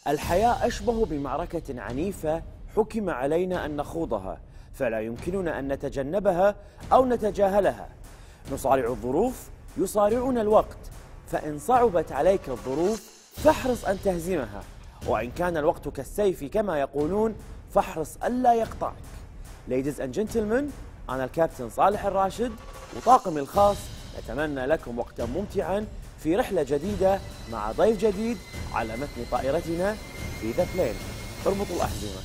الحياة أشبه بمعركة عنيفة حكم علينا أن نخوضها فلا يمكننا أن نتجنبها أو نتجاهلها نصارع الظروف يصارعنا الوقت فإن صعبت عليك الظروف فاحرص أن تهزمها وإن كان الوقت كالسيف كما يقولون فاحرص ألا يقطعك Ladies and gentlemen أنا الكابتن صالح الراشد وطاقمي الخاص نتمنى لكم وقتا ممتعا في رحلة جديدة مع ضيف جديد على متن طائرتنا في ذا بلين اربطوا الأحزمة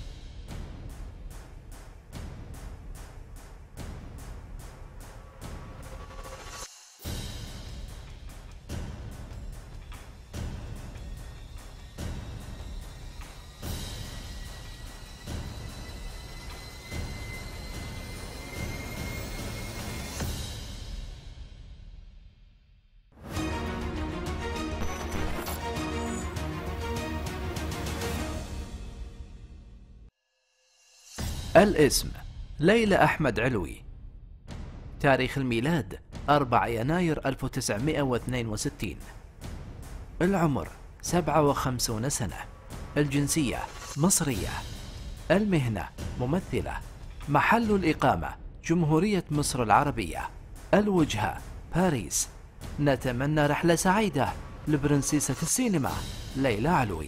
الاسم ليلى أحمد علوي تاريخ الميلاد 4 يناير 1962 العمر 57 سنة الجنسية مصرية المهنة ممثلة محل الإقامة جمهورية مصر العربية الوجهة باريس نتمنى رحلة سعيدة لبرنسيسة السينما ليلى علوي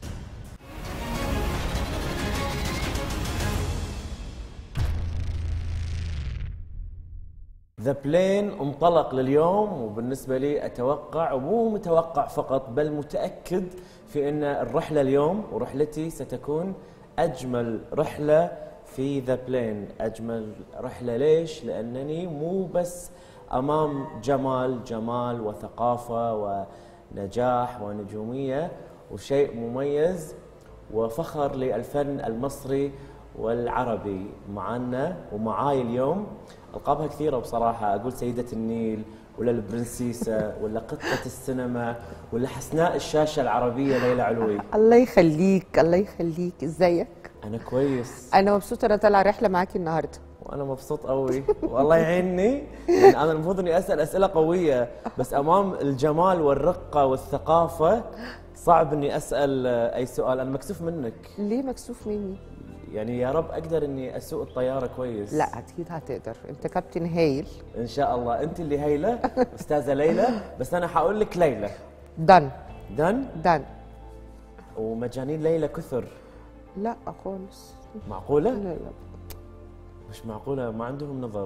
ذا بلين انطلق لليوم وبالنسبة لي أتوقع ومو متوقع فقط بل متأكد في أن الرحلة اليوم ورحلتي ستكون أجمل رحلة في ذا بلين أجمل رحلة ليش؟ لأنني مو بس أمام جمال جمال وثقافة ونجاح ونجومية وشيء مميز وفخر للفن المصري والعربي معنا ومعاي اليوم القابها كثيره بصراحه اقول سيده النيل ولا البرنسيسه ولا قطه السينما ولا حسناء الشاشه العربيه ليلى علوي الله يخليك الله يخليك ازيك انا كويس انا مبسوطه انا طالعه رحله معاكي النهارده وانا مبسوط قوي والله يعيني يعني انا المفروض اني اسال اسئله قويه بس امام الجمال والرقه والثقافه صعب اني اسال اي سؤال انا مكسوف منك ليه مكسوف مني يعني يا رب اقدر اني اسوق الطياره كويس لا اكيد هتقدر انت كابتن هايل ان شاء الله انت اللي هيله استاذه ليلى بس انا حقول لك ليلى دن دن دن ومجانين ليلى كثر لا خالص معقوله لا لا مش معقوله ما عندهم نظر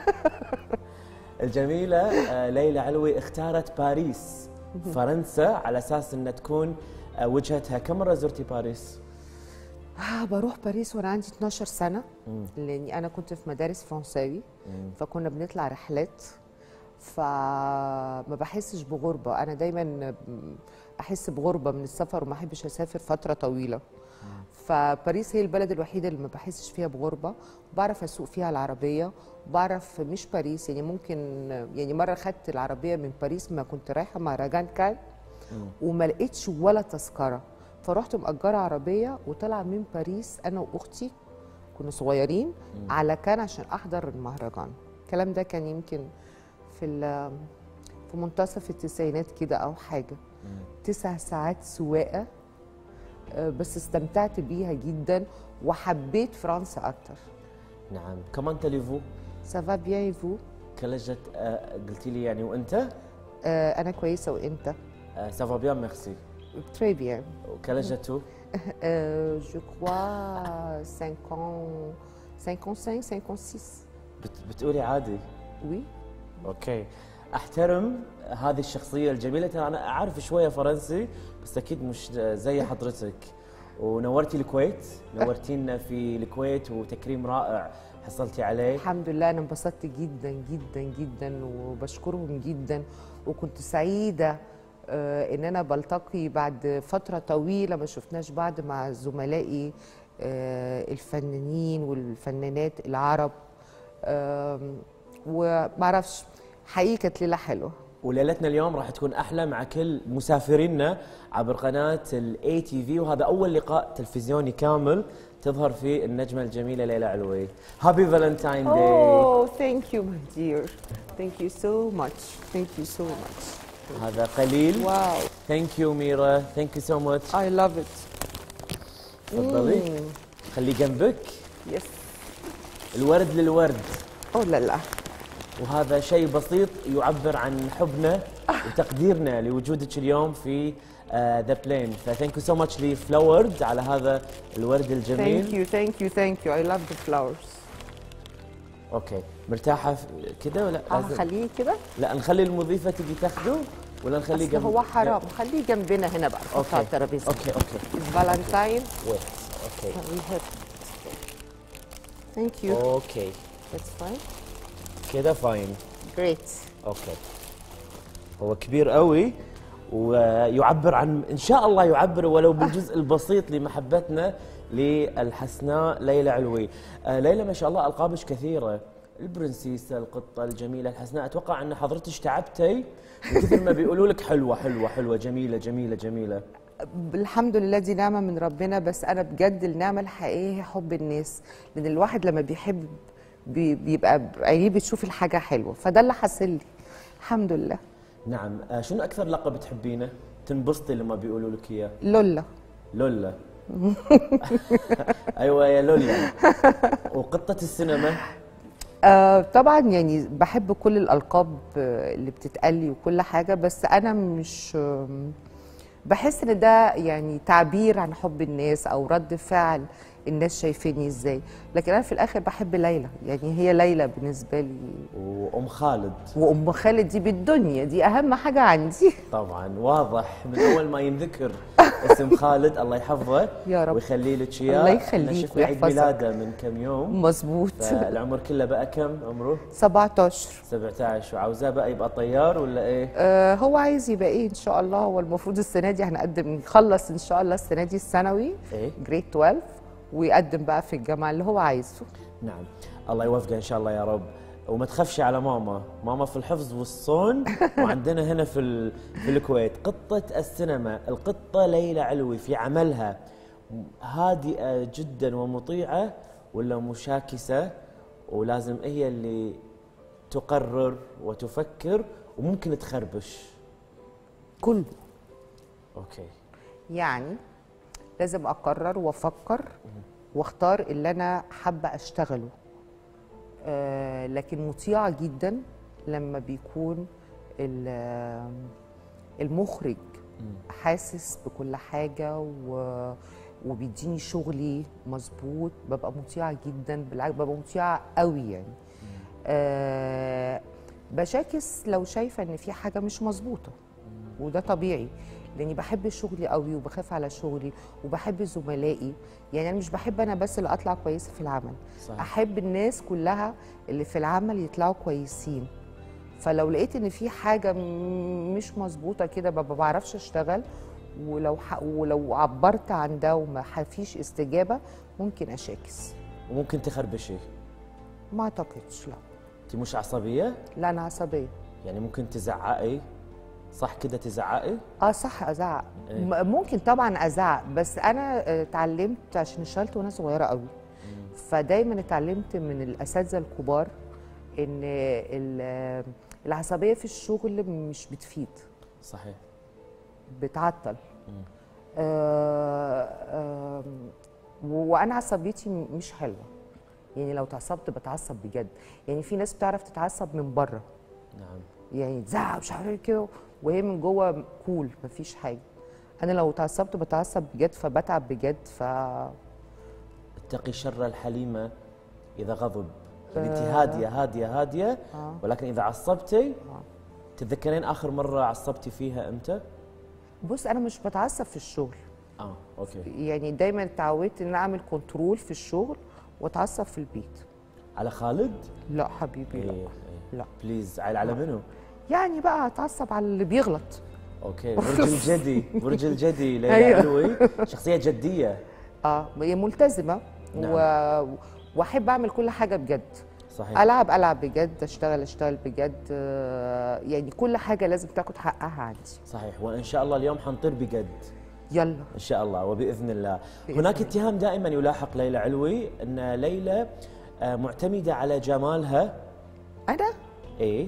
الجميله آه، ليلى علوي اختارت باريس فرنسا على اساس انها تكون آه، وجهتها كم مره زرتي باريس آه بروح باريس وانا عندي 12 سنه لاني انا كنت في مدارس فرنساوي فكنا بنطلع رحلات فما بحسش بغربه انا دايما احس بغربه من السفر وما احبش اسافر فتره طويله فباريس هي البلد الوحيده اللي ما بحسش فيها بغربه وبعرف اسوق فيها العربيه وبعرف مش باريس يعني ممكن يعني مره خدت العربيه من باريس ما كنت رايحه مهرجان كان وما لقيتش ولا تذكره فرحت مأجرة عربية وطلع من باريس أنا وأختي كنا صغيرين على كان عشان أحضر المهرجان الكلام ده كان يمكن في ال- في منتصف التسعينات كده أو حاجة تسع ساعات سواقة آه، بس استمتعت بيها جدا وحبيت فرنسا أكتر نعم كمان تليفو سافا بيان فو كلجت آه، قلتي لي يعني وانت أنا كويسة وأنت سافا بيان ميرسي تري بيان كلجتو جو كوا 50 55 56 بت بتقولي عادي وي اوكي احترم هذه الشخصيه الجميله ترى انا اعرف شويه فرنسي بس اكيد مش زي حضرتك ونورتي الكويت نورتينا في الكويت وتكريم رائع حصلتي عليه الحمد لله انا انبسطت جدا جدا جدا وبشكرهم جدا وكنت سعيده آه، ان انا بلتقي بعد فتره طويله ما شفناش بعض مع زملائي آه، الفنانين والفنانات العرب آم، ومعرفش حقيقي كانت ليله حلوه وليلتنا اليوم راح تكون احلى مع كل مسافرينا عبر قناه الاي تي في وهذا اول لقاء تلفزيوني كامل تظهر فيه النجمه الجميله ليلى علوي هابي فالنتاين داي Oh, thank you, my dear. Thank you so much. Thank you so much. هذا قليل واو ثانك يو ميرا ثانك يو سو ماتش اي لاف ات تفضلي خليه جنبك يس الورد للورد اوه لا لا وهذا شيء بسيط يعبر عن حبنا وتقديرنا لوجودك اليوم في ذا بلين فثانك يو سو ماتش لفلاورز على هذا الورد ثانك الجميل يو ثانك يو ثانك يو اي لاف ذا فلاورز اوكي مرتاحه في- كده ولا اه لازم- خليه كده لا نخلي المضيفه تجي تاخذه ولا نخليه اصل جنب هو حرام خليه جنبنا هنا بقى نحطه على اوكي الترابيزه اوكي اوكي فالنتاين ويت اوكي ثانك يو اوكي ذاتس فاين كده فاين جريت اوكي هو كبير قوي ويعبر عن ان شاء الله يعبر ولو بالجزء البسيط لمحبتنا للحسناء ليلى علوي آه ليلى ما شاء الله القابك كثيره البرنسيسة القطة الجميلة الحسناء أتوقع أن حضرتك تعبتي من كثر ما بيقولوا لك حلوة حلوة حلوة جميلة جميلة جميلة الحمد لله دي نعمه من ربنا بس انا بجد النعمه الحقيقيه هي حب الناس لان الواحد لما بيحب بي- بيبقى عينيه بتشوف الحاجه حلوه فده اللي حاصل لي الحمد لله نعم آه شنو أكثر لقب تحبينه؟ تنبسطي لما بيقولوا لك إياه لولا لولا أيوة يا لولا وقطة السينما آه طبعا يعني بحب كل الالقاب آه، اللي بتتقال لي وكل حاجه بس انا مش آم، بحس ان ده يعني تعبير عن حب الناس او رد فعل الناس شايفيني ازاي لكن انا في الاخر بحب ليلى يعني هي ليلى بالنسبه لي وأم خالد وام خالد دي بالدنيا دي اهم حاجه عندي طبعا واضح من اول ما ينذكر اسم خالد الله يحفظه يا رب. ويخلي لك اياه الله إحنا يخليك شفنا عيد ويحفظك. ميلاده من كم يوم مظبوط فالعمر كله بقى كم عمره 17 17 وعاوزاه بقى يبقى طيار ولا ايه آه هو عايز يبقى ايه ان شاء الله هو المفروض السنه دي هنقدم نخلص ان شاء الله السنه دي الثانوي ايه جريد 12 ويقدم بقى في الجامعه اللي هو عايزه نعم الله يوفقه ان شاء الله يا رب وما تخافش على ماما ماما في الحفظ والصون وعندنا هنا في ال... في الكويت قطة السينما القطة ليلى علوي في عملها هادئة جدا ومطيعة ولا مشاكسة ولازم هي اللي تقرر وتفكر وممكن تخربش كله اوكي يعني لازم اقرر وافكر واختار اللي انا حابه اشتغله آه لكن مطيعه جدا لما بيكون ال- المخرج حاسس بكل حاجه و وبيديني شغلي مظبوط ببقى مطيعه جدا بالعكس ببقى مطيعه قوي يعني آه بشاكس لو شايفه ان في حاجه مش مظبوطه وده طبيعي لاني بحب شغلي قوي وبخاف على شغلي وبحب زملائي يعني انا مش بحب انا بس اللي اطلع كويسه في العمل صحيح. احب الناس كلها اللي في العمل يطلعوا كويسين فلو لقيت ان في حاجه م- مش مظبوطه كده ما بعرفش اشتغل ولو ح... ولو عبرت عن ده وما ح- فيش استجابه ممكن اشاكس وممكن تخربشي ما اعتقدش لا انت مش عصبية لا انا عصبيه يعني ممكن تزعقي صح كده تزعقي اه صح ازعق إيه؟ م- ممكن طبعا ازعق بس انا آه، اتعلمت عشان اشتغلت وانا صغيره قوي فدايما اتعلمت من الاساتذه الكبار ان ال- العصبيه في الشغل مش بتفيد صحيح بتعطل آه آم، وانا عصبيتي م- مش حلوه يعني لو اتعصبت بتعصب بجد يعني في ناس بتعرف تتعصب من بره نعم يعني تزعق مش عارف إيه كده وهي من جوه كول مفيش حاجه انا لو اتعصبت بتعصب بجد فبتعب بجد ف اتقي شر الحليمة إذا غضب يعني أنت هادية هادية هادية آه. ولكن إذا عصبتي تتذكرين آخر مرة عصبتي فيها إمتى؟ بص انا مش بتعصب في الشغل آه أوكي يعني دايما اتعودت ان أنا اعمل كنترول في الشغل واتعصب في البيت على خالد؟ لا حبيبي إيه لا إيه. لا بليز على على منو؟ يعني بقى اتعصب على اللي بيغلط أوكي برج الجدي برج الجدي ليلى أيوة. علوي شخصية جدية اه هي ملتزمه نعم. و... واحب اعمل كل حاجه بجد صحيح العب العب بجد اشتغل اشتغل بجد آه، يعني كل حاجه لازم تاخد حقها عندي صحيح وإن شاء الله اليوم حنطير بجد يلا ان شاء الله وباذن الله بإذن هناك الله. اتهام دائما يلاحق ليلى علوي ان ليلى آه، معتمده على جمالها انا ايه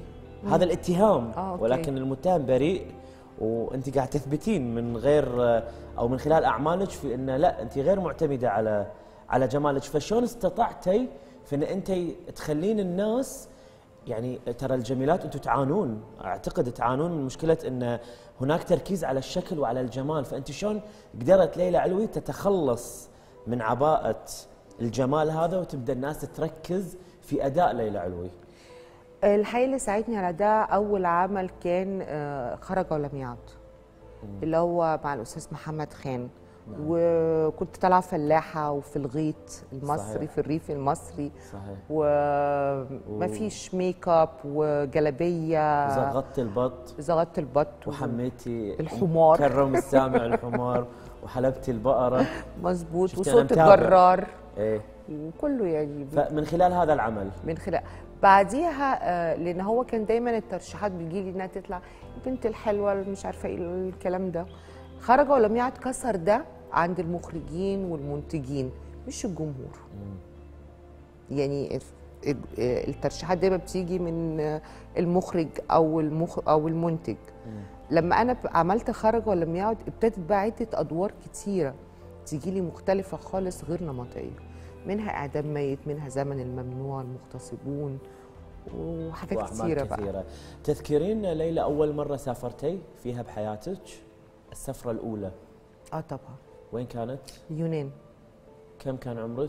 هذا الاتهام آه، أوكي. ولكن المتهم بريء وانت قاعد تثبتين من غير او من خلال اعمالك في انه لا انت غير معتمده على على جمالك فشلون استطعتي في ان انت تخلين الناس يعني ترى الجميلات انتم تعانون اعتقد تعانون من مشكله ان هناك تركيز على الشكل وعلى الجمال فانت شلون قدرت ليلى علوي تتخلص من عباءه الجمال هذا وتبدا الناس تركز في اداء ليلى علوي الحقيقه اللي ساعدني على ده اول عمل كان آه، خرج ولم يعد اللي هو مع الاستاذ محمد خان وكنت طالعه فلاحه وفي الغيط المصري صحيح. في الريف المصري صحيح ومفيش ميك اب وجلابيه زغطت البط زغطت البط وحميتي الحمار. كرم السامع الحمار وحلبتي البقره مظبوط شفت أنا وصوت متابع. الجرار ايه وكله يعني فمن خلال هذا العمل من خلال بعديها آه، لان هو كان دايما الترشيحات بتجيلي انها تطلع البنت الحلوه اللي مش عارفه ايه الكلام ده خرج ولم يعد كسر ده عند المخرجين والمنتجين مش الجمهور يعني الف- ال- آه، الترشيحات دايما بتيجي من آه، المخرج او المخ او المنتج لما انا ب- عملت خرج ولم يعد ابتدت بقى عده ادوار كتيره تيجي لي مختلفه خالص غير نمطيه منها اعدام ميت منها زمن الممنوع المغتصبون وحاجات واعمال كتيره بقى كثيره تذكرين ليلى اول مره سافرتي فيها بحياتك السفره الاولى اه طبعا وين كانت اليونان كم كان عمرك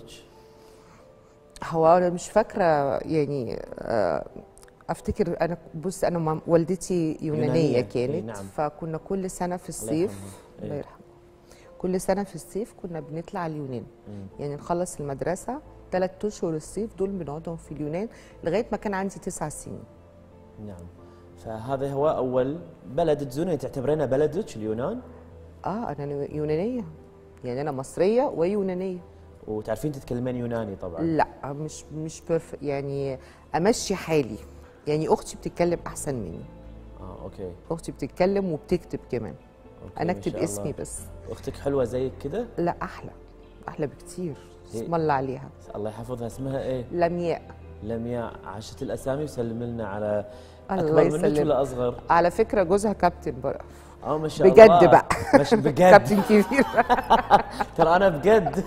هو انا مش فاكره يعني آه، افتكر انا بص انا مام- والدتي يونانيه, يونانية، كانت إيه، نعم. فكنا كل سنه في الله الصيف يرحمها. الله إيه. يرحمه كل سنه في الصيف كنا بنطلع اليونان يعني نخلص المدرسه ثلاث اشهر الصيف دول بنقعدهم في اليونان لغايه ما كان عندي تسع سنين نعم فهذا هو اول بلد تزورين تعتبرينه بلدك اليونان اه انا يونانيه يعني انا مصريه ويونانيه وتعرفين تتكلمين يوناني طبعا لا مش مش بيرفكت يعني امشي حالي يعني اختي بتتكلم احسن مني اه اوكي اختي بتتكلم وبتكتب كمان أوكي، انا ما اكتب شاء الله. اسمي بس اختك حلوه زيك كده لا احلى احلى بكتير إيه. اسم الله عليها الله يحفظها اسمها ايه لمياء لمياء عاشت الاسامي وسلم لنا على الله اكبر منك يسلمك. ولا اصغر على فكره جوزها كابتن بقى اه ما شاء بجد الله بقى. مش بجد كابتن كبير ترى انا بجد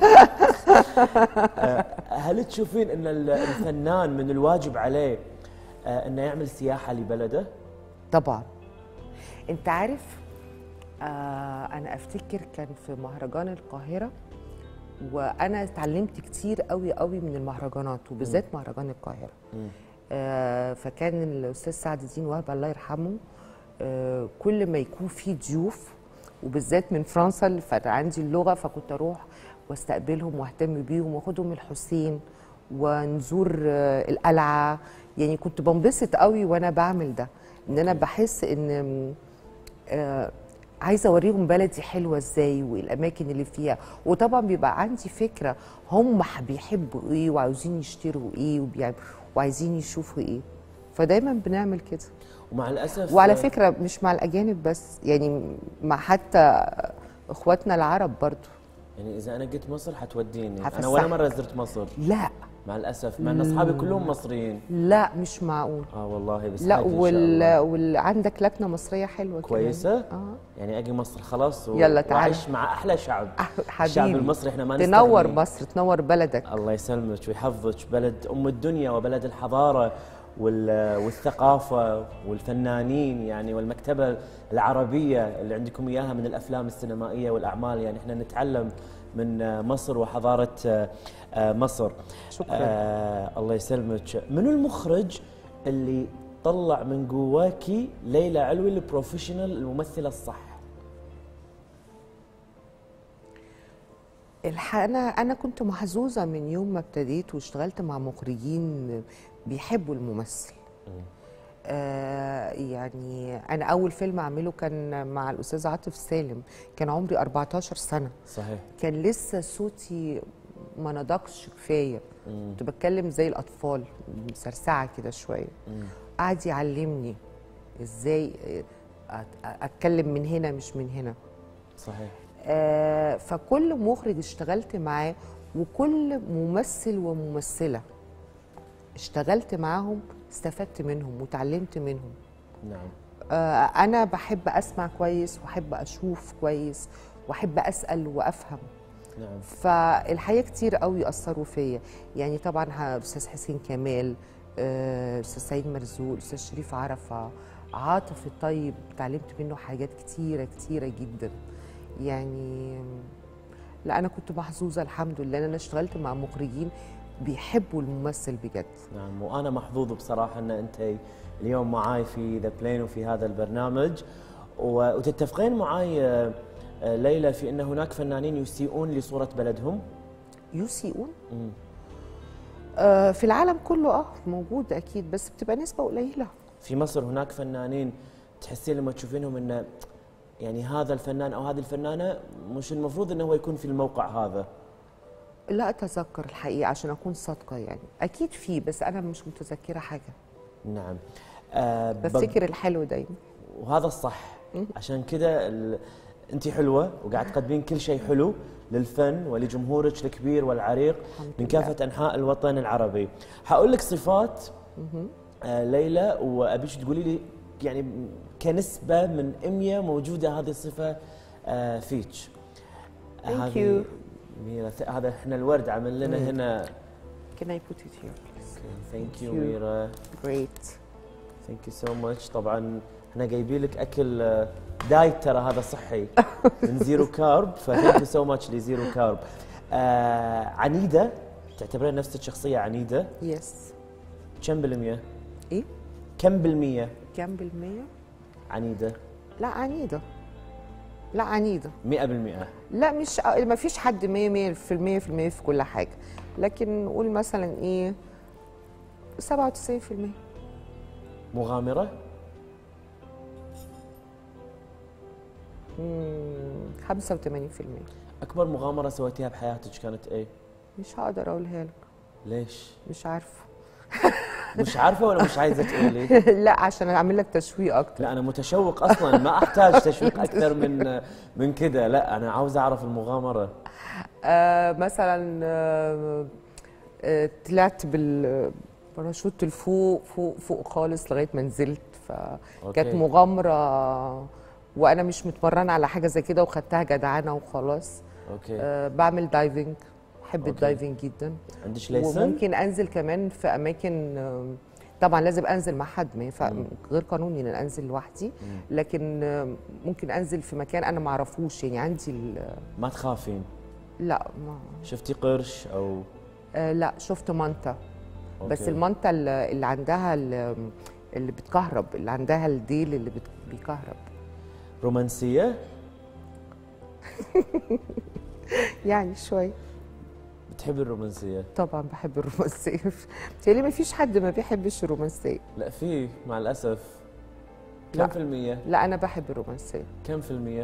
آه، هل تشوفين ان ال- الفنان من الواجب عليه آه، انه يعمل سياحه لبلده؟ طبعا انت عارف آه انا افتكر كان في مهرجان القاهره وانا اتعلمت كتير قوي قوي من المهرجانات وبالذات مهرجان القاهره آه فكان الاستاذ سعد الدين وهب الله يرحمه آه كل ما يكون في ضيوف وبالذات من فرنسا فانا عندي اللغه فكنت اروح واستقبلهم واهتم بيهم واخدهم الحسين ونزور آه القلعه يعني كنت بنبسط قوي وانا بعمل ده ان انا بحس ان آه، عايزه اوريهم بلدي حلوه ازاي والاماكن اللي فيها وطبعا بيبقى عندي فكره هم ح- بيحبوا ايه وعاوزين يشتروا ايه وبيعملوا وعايزين يشوفوا ايه فدايما بنعمل كده ومع الاسف وعلى آه، فكره مش مع الاجانب بس يعني مع حتى اخواتنا العرب برضو يعني اذا انا قلت مصر حتوديني انا هفسحك. ولا مره زرت مصر لا مع الاسف مع ان اصحابي كلهم مصريين لا مش معقول اه والله بس لا حاجة إن شاء وال... الله. وال... عندك لكنه مصريه حلوه كمان. كويسه اه يعني اجي مصر خلاص و... يلا تعال. واعيش مع احلى شعب أح- الشعب حبيبي المصري احنا ما تنور نستغني. مصر تنور بلدك الله يسلمك ويحفظك بلد ام الدنيا وبلد الحضاره وال- والثقافه والفنانين يعني والمكتبه العربيه اللي عندكم اياها من الافلام السينمائيه والاعمال يعني احنا نتعلم من مصر وحضاره آه، مصر شكراً. آه الله يسلمك منو المخرج اللي طلع من جواكي ليلى علوي البروفيشنال الممثله الصح الحقيقة أنا أنا كنت محظوظة من يوم ما ابتديت واشتغلت مع مخرجين بيحبوا الممثل. آه يعني أنا أول فيلم أعمله كان مع الأستاذ عاطف سالم، كان عمري 14 سنة، صحيح كان لسه صوتي ما نضجش كفاية، كنت بتكلم زي الأطفال مسرسعة كده شوية. قعد يعلمني إزاي آه، أت- أتكلم من هنا مش من هنا. صحيح آه، فكل مخرج اشتغلت معاه وكل ممثل وممثلة اشتغلت معاهم استفدت منهم وتعلمت منهم نعم آه، انا بحب اسمع كويس واحب اشوف كويس واحب اسال وافهم نعم فالحقيقه كتير قوي اثروا فيا يعني طبعا ه- استاذ حسين كمال آه، استاذ سعيد مرزوق استاذ شريف عرفه عاطف الطيب اتعلمت منه حاجات كتيره كتيره جدا يعني لا انا كنت محظوظه الحمد لله ان انا اشتغلت مع مخرجين بيحبوا الممثل بجد نعم وانا محظوظ بصراحه ان انت اليوم معاي في ذا بلين وفي هذا البرنامج و- وتتفقين معاي آه، آه، ليلى في ان هناك فنانين يسيئون لصوره بلدهم يسيئون مم. آه، في العالم كله اه موجود اكيد بس بتبقى نسبه قليله في مصر هناك فنانين تحسين لما تشوفينهم انه يعني هذا الفنان او هذه الفنانه مش المفروض انه هو يكون في الموقع هذا لا اتذكر الحقيقه عشان اكون صادقه يعني اكيد في بس انا مش متذكره حاجه نعم آه بب- بفتكر الحلو دايما وهذا الصح عشان كذا ال... انت حلوه وقاعد تقدمين كل شيء حلو للفن ولجمهورك الكبير والعريق الحمد من لله. كافه انحاء الوطن العربي. حقول لك صفات آه ليلى وابيش تقولي لي يعني كنسبه من 100 موجوده هذه الصفه آه فيك. Thank you. ميرا ث- هذا احنا الورد عمل لنا هنا Can I put it here please ثانك يو you. ميرا great ثانك يو سو ماتش طبعا احنا جايبين لك اكل آه، دايت ترى هذا صحي من زيرو كارب فثانك يو سو ماتش لزيرو كارب آه عنيده تعتبرين نفسك شخصيه عنيده يس كم بالمية؟ ايه كم بالمية كام بالمية عنيده؟ لا عنيدة لا عنيدة 100% لا مش ما فيش حد 100 100 في المية في المية في كل حاجة لكن نقول مثلا ايه 97 في المية مغامره؟ مم، 85 في المية اكبر مغامره سويتيها بحياتك كانت ايه؟ مش هقدر اقولها لك ليش؟ مش عارفة مش عارفه ولا مش عايزه تقولي؟ لا عشان اعمل لك تشويق اكتر لا انا متشوق اصلا ما احتاج تشويق اكثر من من كذا لا انا عاوز اعرف المغامره آه مثلا آه آه طلعت بالباراشوت لفوق فوق فوق خالص لغايه ما نزلت فكانت أوكي. مغامره وانا مش متمرنه على حاجه زي كده وخدتها جدعانه وخلاص اوكي آه بعمل دايفنج بحب أوكي. الدايفنج جدا عندك ليسن؟ وممكن انزل كمان في اماكن آه، طبعا لازم انزل مع حد ما ينفع غير قانوني ان أنا انزل لوحدي لكن آه، ممكن انزل في مكان انا ما اعرفوش يعني عندي ال- ما تخافين لا ما شفتي قرش او آه لا شفت منطة بس أوكي. المنطة اللي اللي عندها ال- اللي بتكهرب اللي عندها الديل اللي بت- بيكهرب رومانسيه يعني شوي بتحبي الرومانسيه طبعا بحب الرومانسية بتهيألي ما فيش حد ما بيحبش الرومانسية لا في مع الاسف كم لا. في المية لا أنا بحب الرومانسية كم في المية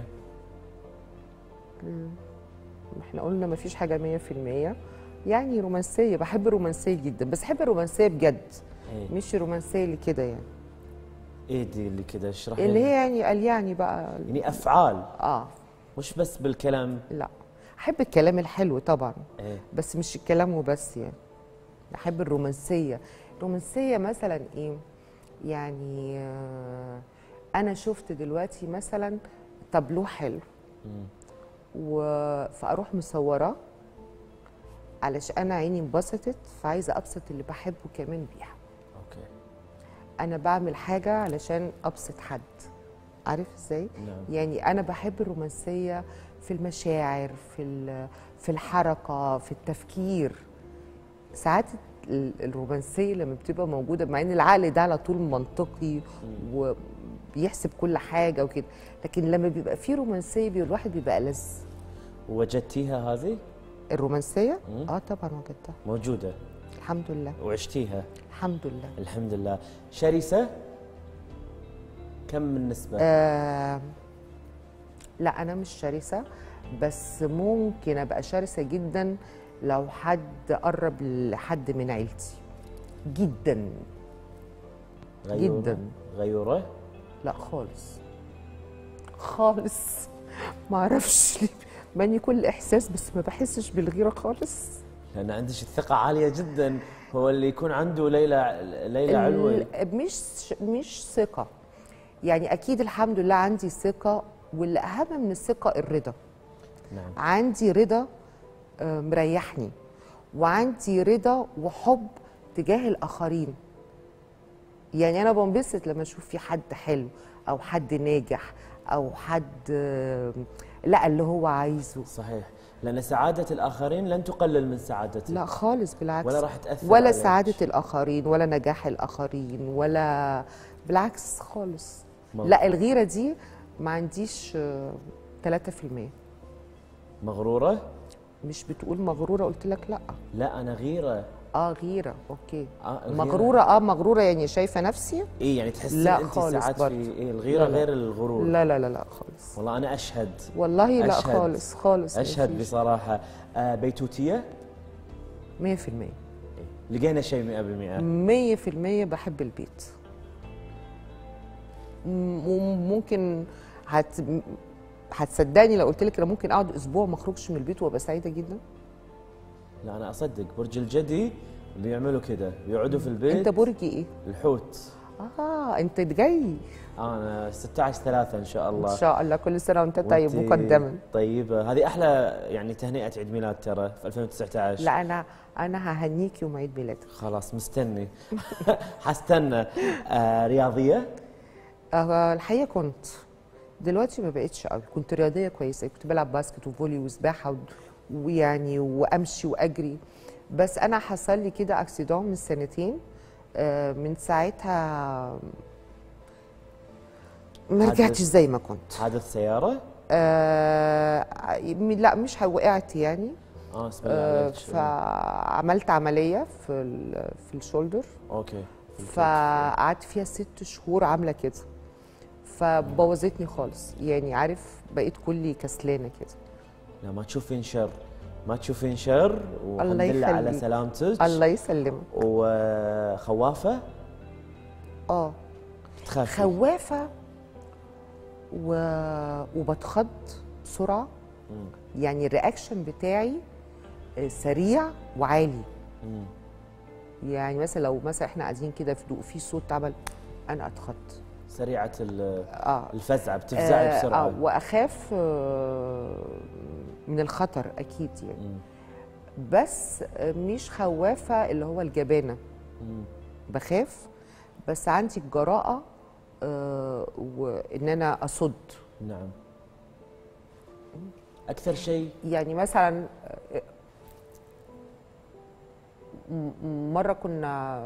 احنا قلنا ما فيش حاجة مية في المية يعني رومانسية بحب الرومانسية جدا بس بحب الرومانسية بجد ايه مش الرومانسية اللي كده يعني ايه دي اللي كده اشرحي اللي لي. هي يعني قال يعني بقى يعني افعال اه مش بس بالكلام لا احب الكلام الحلو طبعا ايه بس مش الكلام وبس يعني احب الرومانسيه الرومانسيه مثلا ايه يعني آه، انا شفت دلوقتي مثلا تابلو حلو و... فاروح مصوراه علشان انا عيني انبسطت فعايزه ابسط اللي بحبه كمان بيها اوكي انا بعمل حاجه علشان ابسط حد عارف ازاي نعم يعني انا بحب الرومانسيه في المشاعر في ال- في الحركه في التفكير ساعات ال- الرومانسيه لما بتبقى موجوده مع ان العقل ده على طول منطقي وبيحسب كل حاجه وكده لكن لما بيبقى في رومانسيه بيبقى الواحد بيبقى ألذ وجدتيها هذه الرومانسيه مم. اه طبعا وجدتها موجوده الحمد لله وعشتيها الحمد لله الحمد لله شرسه كم من نسبه آه لا انا مش شرسه بس ممكن ابقى شرسه جدا لو حد قرب لحد من عيلتي جدا غيورة؟ جداً. غيوره لا خالص خالص ما اعرفش ليه مع اني كل احساس بس ما بحسش بالغيره خالص لان عندك الثقه عاليه جدا هو اللي يكون عنده ليلى ليلى علوي ال- مش مش ثقه يعني اكيد الحمد لله عندي ثقه واللي اهم من الثقه الرضا نعم عندي رضا آه، مريحني وعندي رضا وحب تجاه الاخرين يعني انا بنبسط لما اشوف في حد حلو او حد ناجح او حد آه، لقى اللي هو عايزه صحيح لان سعاده الاخرين لن تقلل من سعادتك لا خالص بالعكس ولا راح تاثر ولا عليك. سعادة الآخرين ولا نجاح الآخرين ولا بالعكس خالص مظبوط. لا الغيرة دي ما عنديش آه، 3% مغروره مش بتقول مغرورة قلت لك لا لا انا غيره اه غيرة اوكي آه الغيرة. مغرورة اه مغرورة يعني شايفة نفسي اي يعني تحس لا انت خالص ساعات برضه. في إيه الغيره لا لا. غير الغرور لا لا لا لا خالص والله انا اشهد والله لا أشهد. خالص خالص اشهد بصراحه آه بيتوتيه 100% لقينا شيء 100% 100% بحب البيت م- وممكن هت هتصدقني لو قلت لك انا ممكن اقعد اسبوع ما اخرجش من البيت وابقى سعيده جدا لا انا اصدق برج الجدي بيعملوا كده بيقعدوا في البيت انت برجي ايه الحوت اه انت جاي آه انا 16 3 ان شاء الله ان شاء الله كل سنه وانت طيب وأنتي مقدما طيبه هذه احلى يعني تهنئه عيد ميلاد ترى في 2019 لا انا انا ههنيك يوم عيد ميلادك خلاص مستني حستنى آه رياضيه آه الحقيقه كنت دلوقتي ما بقتش قوي كنت رياضيه كويسه كنت بلعب باسكت وفولي وسباحه و- ويعني وامشي واجري بس انا حصل لي كده اكسيدون من سنتين آه من ساعتها ما حدث- رجعتش زي ما كنت حادث سياره آه لا مش وقعت يعني اه اسم الله آه عليك. فعملت عمليه في ال- في الشولدر اوكي فقعدت فيها ست شهور عامله كده فبوظتني خالص يعني عارف بقيت كلي كسلانه كده لا ما تشوفين شر ما تشوفين شر والحمد لله على يخليك. سلامتك الله يسلمك وخوافه اه تخافي خوافه و... وبتخض بسرعه مم. يعني الرياكشن بتاعي آه، سريع وعالي مم. يعني مثلا لو مثلا احنا قاعدين كده في ضوء في صوت عمل انا اتخض سريعه ال- اه الفزعه بتفزعي آه، بسرعه آه واخاف آه، من الخطر اكيد يعني مم. بس آه، مش خوافه اللي هو الجبانه مم. بخاف بس عندي الجراءه آه، وان انا اصد نعم اكثر شيء يعني مثلا آه، م- م- مره كنا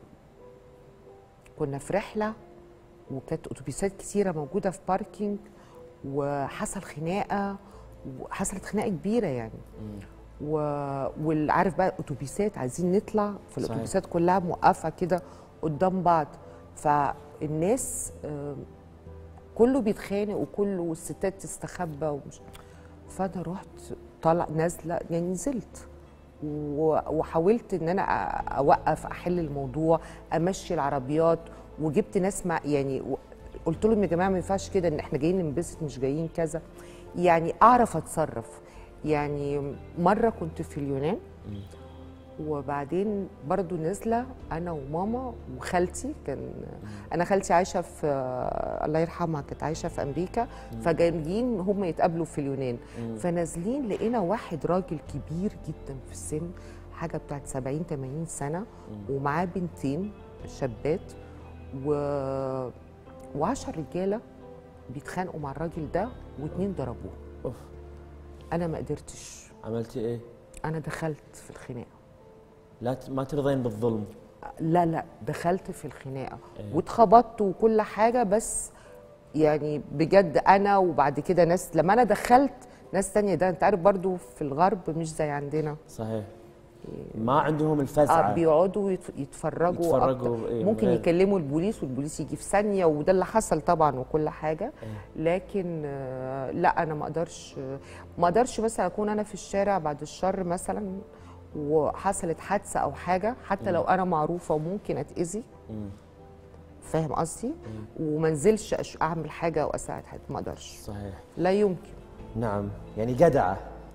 كنا في رحله وكانت اتوبيسات كتيره موجوده في باركينج وحصل خناقه وحصلت خناقه كبيره يعني و... والعارف بقى اتوبيسات عايزين نطلع في صحيح. الاتوبيسات كلها موقفه كده قدام بعض فالناس آم، كله بيتخانق وكله والستات تستخبى ومش فانا رحت طالع نازله يعني نزلت و- وحاولت ان انا أ- اوقف احل الموضوع امشي العربيات وجبت ناس مع يعني و- قلت لهم يا جماعه ما ينفعش كده ان احنا جايين ننبسط مش جايين كذا يعني اعرف اتصرف يعني مره كنت في اليونان وبعدين برضو نازله انا وماما وخالتي كان انا خالتي عايشه في الله يرحمها كانت عايشه في امريكا فجايين هم يتقابلوا في اليونان فنازلين لقينا واحد راجل كبير جدا في السن حاجه بتاعت 70 80 سنه ومعاه بنتين شابات و وعشر رجاله بيتخانقوا مع الراجل ده واتنين ضربوه اوف انا ما قدرتش عملتي ايه؟ انا دخلت في الخناقه لا ت- ما ترضين بالظلم لا لا دخلت في الخناقه إيه. واتخبطت وكل حاجه بس يعني بجد انا وبعد كده ناس لما انا دخلت ناس تانية ده انت عارف برضو في الغرب مش زي عندنا صحيح ما عندهم آه الفزعه بيقعدوا يت- يتفرجوا, يتفرجوا، أكتر. إيه، ممكن غير. يكلموا البوليس والبوليس يجي في ثانيه وده اللي حصل طبعا وكل حاجه إيه. لكن آه، لا انا ما اقدرش ما اقدرش مثلا اكون انا في الشارع بعد الشر مثلا وحصلت حادثه او حاجه حتى لو انا معروفه وممكن اتاذي مم. فاهم قصدي وما انزلش أش- اعمل حاجه او اساعد حد ما اقدرش صحيح لا يمكن نعم يعني جدعه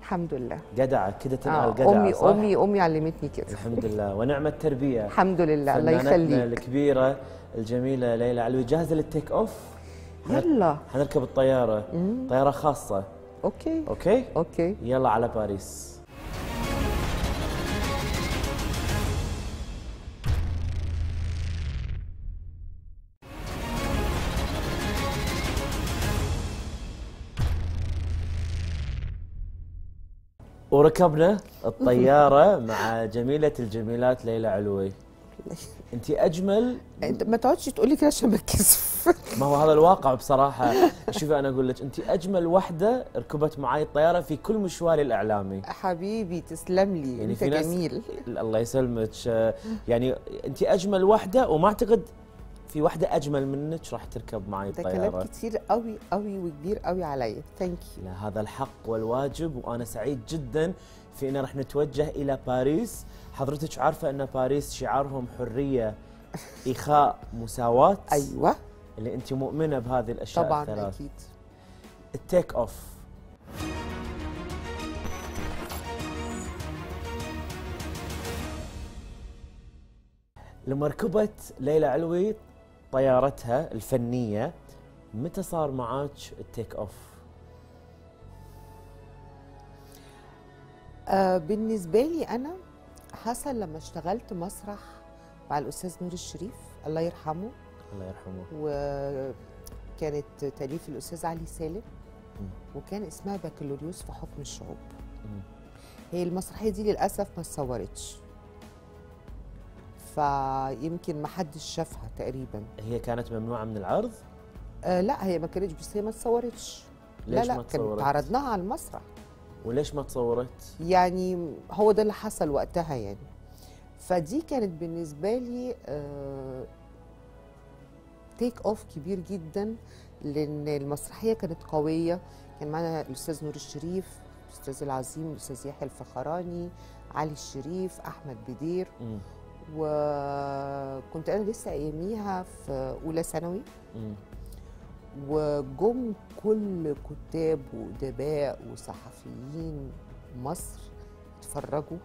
الحمد لله جدعه كده تنقل آه، جدعه امي صح؟ امي امي علمتني كده الحمد لله ونعم التربيه الحمد لله الله فنانتنا يخليك الكبيره الجميله ليلى علوي جاهزه للتيك اوف يلا حنركب الطياره طياره خاصه اوكي اوكي اوكي يلا على باريس وركبنا الطيارة مع جميلة الجميلات ليلى علوي انت اجمل انت ما تقعدش تقولي كده عشان بتكسف ما هو هذا الواقع بصراحة شوفي انا اقول لك انت اجمل وحدة ركبت معي الطيارة في كل مشواري الاعلامي حبيبي تسلم لي يعني انت في ناس- جميل الله يسلمك آه، يعني انت اجمل وحده وما اعتقد في وحده اجمل منك راح تركب معي ده كلام الطياره كتير قوي قوي وكبير قوي عليا ثانك يو لا هذا الحق والواجب وانا سعيد جدا في ان راح نتوجه الى باريس حضرتك عارفه ان باريس شعارهم حريه اخاء مساواه ايوه اللي انت مؤمنه بهذه الاشياء طبعا الثلاث اكيد التيك اوف لما ركبت ليلى علوي طيارتها الفنية متى صار معاك التيك اوف؟ آه بالنسبه لي انا حصل لما اشتغلت مسرح مع الاستاذ نور الشريف الله يرحمه الله يرحمه وكانت تاليف الاستاذ علي سالم مم. وكان اسمها بكالوريوس في حكم الشعوب مم. هي المسرحيه دي للاسف ما اتصورتش فيمكن ما حدش شافها تقريبا هي كانت ممنوعة من العرض؟ آه لا هي ما كانتش بس هي ما اتصورتش لا ليش لا ما كانت تصورت؟ عرضناها على المسرح وليش ما تصورت؟ يعني هو ده اللي حصل وقتها يعني فدي كانت بالنسبة لي تيك اوف كبير جدا لان المسرحية كانت قوية كان معنا الاستاذ نور الشريف الاستاذ العظيم الاستاذ يحيى الفخراني علي الشريف احمد بدير مم. وكنت انا لسه اياميها في اولى ثانوي مم. وجم كل كتاب وادباء وصحفيين مصر اتفرجوا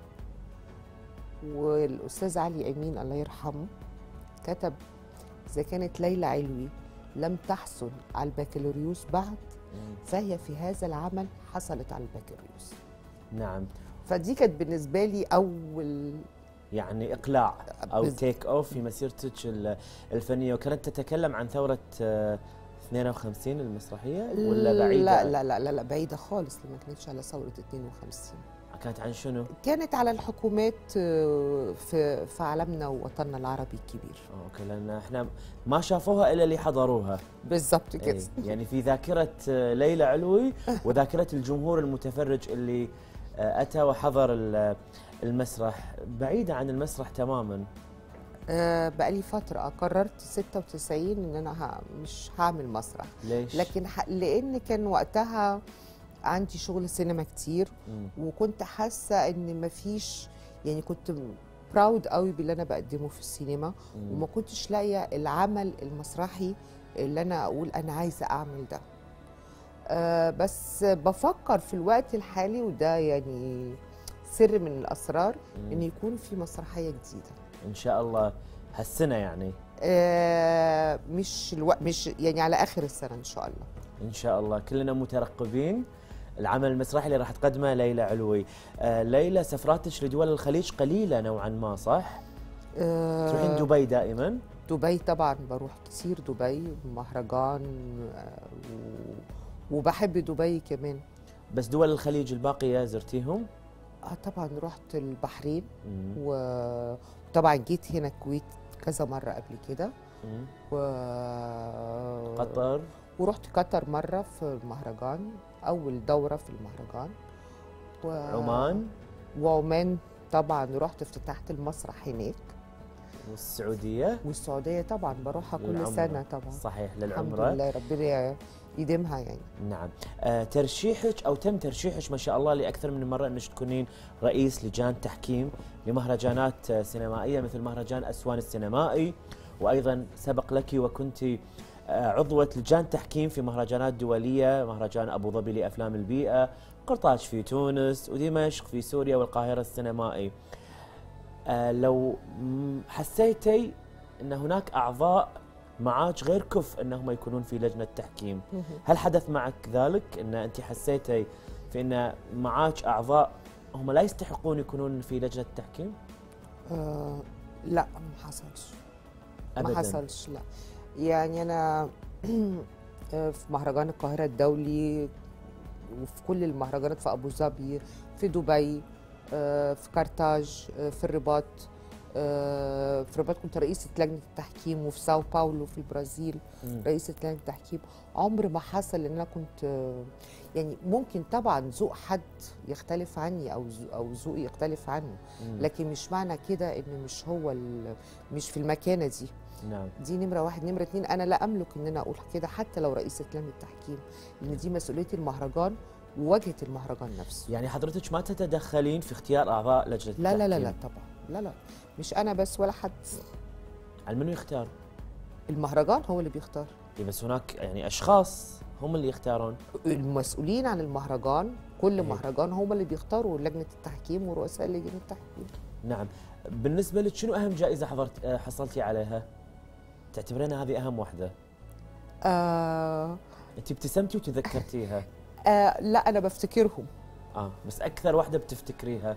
والاستاذ علي امين الله يرحمه كتب اذا كانت ليلى علوي لم تحصل على البكالوريوس بعد مم. فهي في هذا العمل حصلت على البكالوريوس نعم فدي كانت بالنسبه لي اول يعني اقلاع او بز- تيك اوف في مسيرتك ال- الفنيه وكانت تتكلم عن ثوره آه، 52 المسرحيه ولا بعيده؟ لا لا لا لا, لا بعيده خالص ما كانتش على ثوره 52 كانت عن شنو؟ كانت على الحكومات آه، في في عالمنا ووطننا العربي الكبير اوكي لان احنا ما شافوها الا اللي حضروها بالظبط كده إيه، يعني في ذاكره آه، ليلى علوي وذاكره الجمهور المتفرج اللي آه، اتى وحضر ال- المسرح بعيده عن المسرح تماما آه بقالي فترة قررت 96 ان انا ه- مش هعمل مسرح ليش؟ لكن ح- لان كان وقتها عندي شغل سينما كتير مم. وكنت حاسة ان مفيش يعني كنت براود قوي باللي انا بقدمه في السينما مم. وما كنتش لاقية العمل المسرحي اللي انا اقول انا عايزة اعمل ده آه بس بفكر في الوقت الحالي وده يعني سر من الاسرار مم. ان يكون في مسرحية جديدة ان شاء الله هالسنه يعني آه مش الو... مش يعني على اخر السنه ان شاء الله ان شاء الله كلنا مترقبين العمل المسرحي اللي راح تقدمه ليلى علوي آه ليلى سفراتك لدول الخليج قليله نوعا ما صح آه تروحين دبي دائما دبي طبعا بروح كتير دبي مهرجان آه و... وبحب دبي كمان بس دول الخليج الباقيه زرتيهم اه طبعا رحت البحرين مم. و- وطبعا جيت هنا الكويت كذا مره قبل كده مم. و قطر ورحت قطر مره في المهرجان اول دوره في المهرجان و... عمان وعمان طبعا رحت افتتحت المسرح هناك والسعوديه والسعوديه طبعا بروحها كل للعمرة. سنه طبعا صحيح الحمد للعمره لله ربنا يديمها يعني نعم آه ترشيحك او تم ترشيحك ما شاء الله لاكثر من مره انك تكونين رئيس لجان تحكيم لمهرجانات آه، سينمائيه مثل مهرجان اسوان السينمائي وايضا سبق لك وكنت آه، عضوة لجان تحكيم في مهرجانات دولية مهرجان أبو ظبي لأفلام البيئة قرطاج في تونس ودمشق في سوريا والقاهرة السينمائي آه، لو م- حسيتي أن هناك أعضاء معاك غير كف أنهم يكونون في لجنة تحكيم هل حدث معك ذلك أن أنت حسيتي في أن معاك أعضاء هم لا يستحقون يكونون في لجنة التحكيم آه لا ما حصلش أبداً. ما حصلش لا يعني انا آه، في مهرجان القاهره الدولي وفي كل المهرجانات في ابو ظبي في دبي آه، في كارتاج آه، في الرباط آه، في الرباط كنت رئيسة لجنة التحكيم وفي ساو باولو في البرازيل مم. رئيسة لجنة التحكيم عمر ما حصل ان انا كنت آه، يعني ممكن طبعا ذوق حد يختلف عني او ذو- او ذوقي يختلف عنه مم. لكن مش معنى كده ان مش هو ال- مش في المكانه دي نعم دي نمره واحد نمره اتنين انا لا املك ان انا اقول كده حتى لو رئيسه لجنه التحكيم لان دي مسؤوليه المهرجان وواجهه المهرجان نفسه يعني حضرتك ما تتدخلين في اختيار اعضاء لجنه لا لا لا لا التحكيم. طبعا لا لا مش انا بس ولا حد على منو يختار؟ المهرجان هو اللي بيختار إيه بس هناك يعني اشخاص هم اللي يختارون المسؤولين عن المهرجان كل إيه. مهرجان هم اللي بيختاروا لجنه التحكيم ورؤساء لجنه التحكيم نعم بالنسبه لك شنو اهم جائزه حضرت آه، حصلتي عليها؟ تعتبرين هذه اهم واحده؟ آه انت ابتسمتي وتذكرتيها آه لا انا بفتكرهم اه بس اكثر واحده بتفتكريها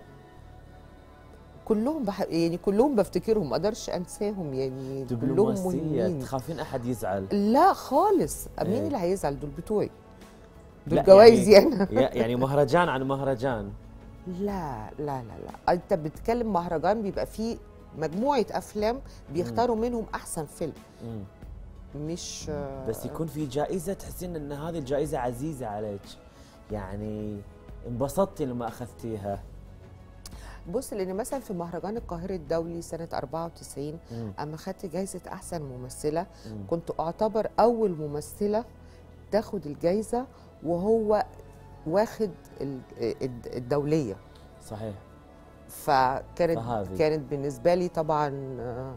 كلهم بح... يعني كلهم بفتكرهم ما اقدرش انساهم يعني كلهم دبلوماسيه مهمين تخافين احد يزعل لا خالص مين إيه. اللي هيزعل دول بتوعي لا، دول جوايزي يعني- انا يا- يعني مهرجان عن مهرجان لا لا لا لا انت بتتكلم مهرجان بيبقى فيه مجموعه افلام بيختاروا منهم احسن فيلم مم. مش بس يكون في جائزه تحسين ان هذه الجائزه عزيزه عليك يعني انبسطتي لما اخذتيها بص لان مثلا في مهرجان القاهره الدولي سنه 94 مم. اما خدت جايزه احسن ممثله مم. كنت اعتبر اول ممثله تاخد الجايزه وهو واخد ال- الد- الدوليه صحيح فكانت فهذه. كانت بالنسبه لي طبعا آه،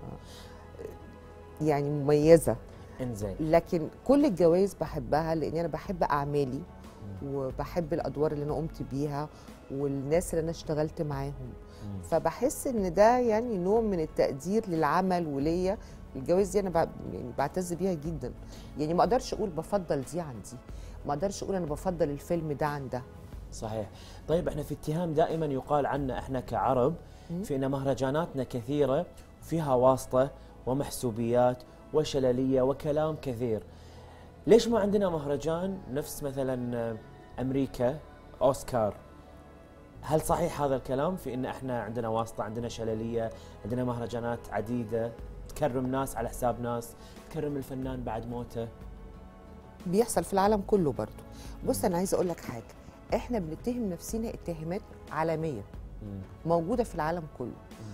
يعني مميزه انزين لكن كل الجوائز بحبها لان انا بحب اعمالي وبحب الادوار اللي انا قمت بيها والناس اللي انا اشتغلت معاهم مم. فبحس ان ده يعني نوع من التقدير للعمل وليا الجوائز دي انا ب- يعني بعتز بيها جدا يعني ما اقدرش اقول بفضل دي عن دي ما اقدرش اقول انا بفضل الفيلم ده عن ده صحيح طيب احنا في اتهام دائما يقال عنا احنا كعرب في ان مهرجاناتنا كثيره وفيها واسطه ومحسوبيات وشلليه وكلام كثير ليش ما عندنا مهرجان نفس مثلا آه، امريكا اوسكار هل صحيح هذا الكلام في ان احنا عندنا واسطه عندنا شلليه عندنا مهرجانات عديده تكرم ناس على حساب ناس تكرم الفنان بعد موته بيحصل في العالم كله برضو بص انا عايزه اقول لك حاجه احنا بنتهم نفسنا اتهامات عالميه مم. موجوده في العالم كله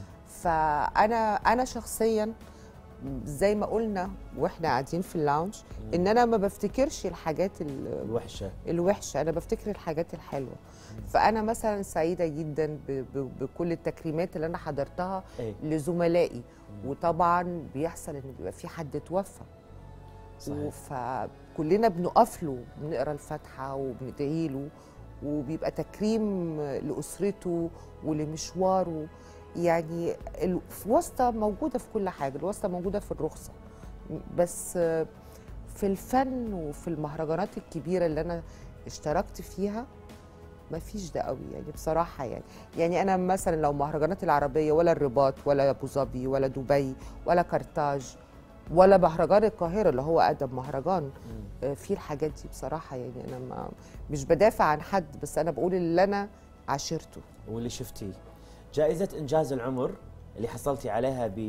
فانا انا شخصيا زي ما قلنا واحنا قاعدين في اللاونج ان انا ما بفتكرش الحاجات ال- الوحشه الوحشه انا بفتكر الحاجات الحلوه فانا مثلا سعيده جدا ب- ب- بكل التكريمات اللي انا حضرتها ايه لزملائي وطبعا بيحصل ان بيبقى في حد توفى صحيح فكلنا بنقف له بنقرا الفاتحه وبندعي له وبيبقى تكريم لاسرته ولمشواره يعني الواسطه موجوده في كل حاجه الواسطه موجوده في الرخصه بس في الفن وفي المهرجانات الكبيره اللي انا اشتركت فيها ما فيش ده قوي يعني بصراحه يعني يعني انا مثلا لو مهرجانات العربيه ولا الرباط ولا ابو ظبي ولا دبي ولا كارتاج ولا مهرجان القاهره اللي هو اقدم مهرجان آه، فيه الحاجات دي بصراحه يعني انا ما مش بدافع عن حد بس انا بقول اللي انا عاشرته واللي شفتيه جائزة إنجاز العمر اللي حصلتي عليها ب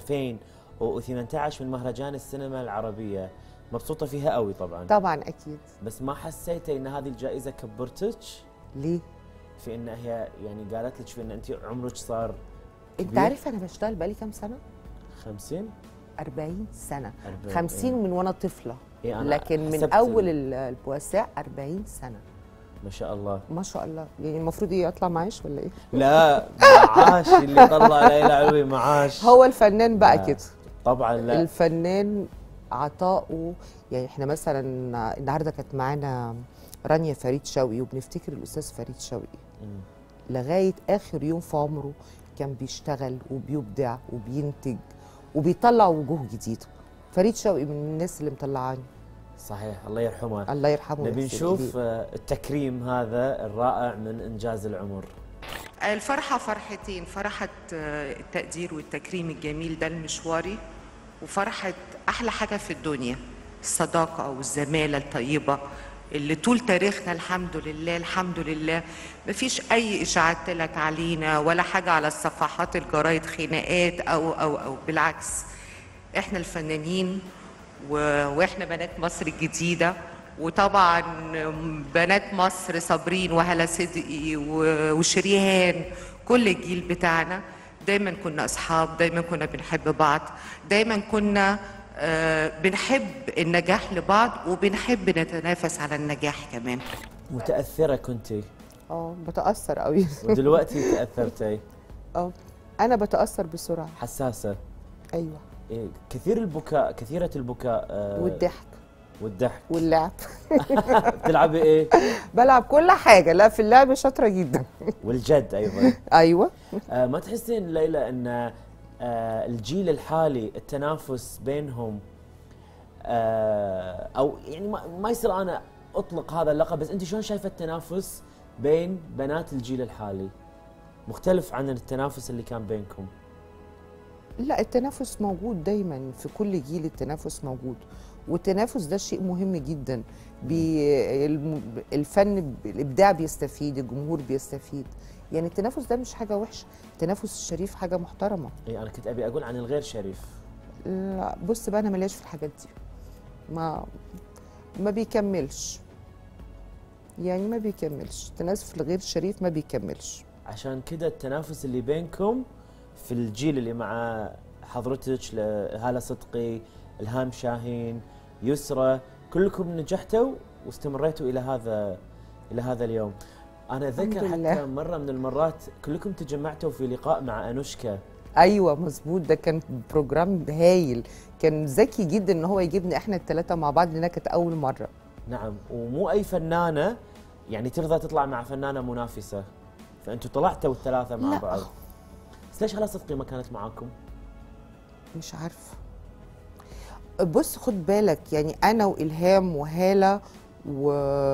2018 من مهرجان السينما العربية مبسوطة فيها قوي طبعا طبعا اكيد بس ما حسيتي ان هذه الجائزة كبرتك ليه في ان هي يعني قالت لك في ان انت عمرك صار انت كبير؟ عارف انا بشتغل بقالي كام سنه 50 40 سنه 40 50 من وانا طفله إيه أنا لكن من حسبت اول ال- ال- البواسع 40 سنه ما شاء الله ما شاء الله يعني المفروض ايه اطلع معاش ولا ايه لا معاش اللي طلع ليلى علوي معاش هو الفنان بقى لا. كده طبعا لا الفنان عطائه يعني احنا مثلا النهارده كانت معانا رانيا فريد شوقي وبنفتكر الاستاذ فريد شوقي مم. لغايه اخر يوم في عمره كان بيشتغل وبيبدع وبينتج وبيطلع وجوه جديده فريد شوقي من الناس اللي مطلعاني صحيح الله يرحمه الله يرحمه نبي ويغفر نشوف إليه. آه، التكريم هذا الرائع من انجاز العمر الفرحة فرحتين فرحة آه، التقدير والتكريم الجميل ده المشواري وفرحة أحلى حاجة في الدنيا الصداقة والزمالة الطيبة اللي طول تاريخنا الحمد لله الحمد لله مفيش أي إشاعات طلعت علينا ولا حاجة على الصفحات الجرايد خناقات أو أو أو بالعكس إحنا الفنانين و- واحنا بنات مصر الجديده وطبعا بنات مصر صابرين وهلا صدقي و- وشريهان كل الجيل بتاعنا دايما كنا اصحاب دايما كنا بنحب بعض دايما كنا آه، بنحب النجاح لبعض وبنحب نتنافس على النجاح كمان متاثره كنتي اه بتاثر قوي ودلوقتي تاثرتي اه انا بتاثر بسرعه حساسه ايوه إيه، كثير البكاء كثيره البكاء آه، والضحك والضحك واللعب تلعبي ايه بلعب كل حاجه لا في اللعب شاطره جدا والجد ايضا ايوه آه، ما تحسين ليلى ان آه، الجيل الحالي التنافس بينهم آه، او يعني ما ما يصير انا اطلق هذا اللقب بس انت شلون شايفه التنافس بين بنات الجيل الحالي مختلف عن التنافس اللي كان بينكم لا التنافس موجود دايما في كل جيل التنافس موجود والتنافس ده شيء مهم جدا بي الم- الفن الابداع بيستفيد الجمهور بيستفيد يعني التنافس ده مش حاجه وحشه التنافس الشريف حاجه محترمه اي انا كنت ابي اقول عن الغير شريف لا بص بقى انا ملياش في الحاجات دي ما ما بيكملش يعني ما بيكملش التنافس الغير شريف ما بيكملش عشان كذا التنافس اللي بينكم في الجيل اللي مع حضرتك ل- هالة صدقي الهام شاهين يسرى كلكم نجحتوا واستمريتوا الى هذا الى هذا اليوم انا اتذكر الحمد حتى لله. مره من المرات كلكم تجمعتوا في لقاء مع انوشكا ايوه مظبوط ده كان بروجرام هايل كان ذكي جدا ان هو يجيبنا احنا الثلاثه مع بعض لانها كانت اول مره نعم ومو اي فنانه يعني ترضى تطلع مع فنانه منافسه فانتوا طلعتوا الثلاثه مع لا. بعض بس ليش هالة صدقي ما كانت معاكم؟ مش عارفه بص خد بالك يعني انا والهام وهاله و...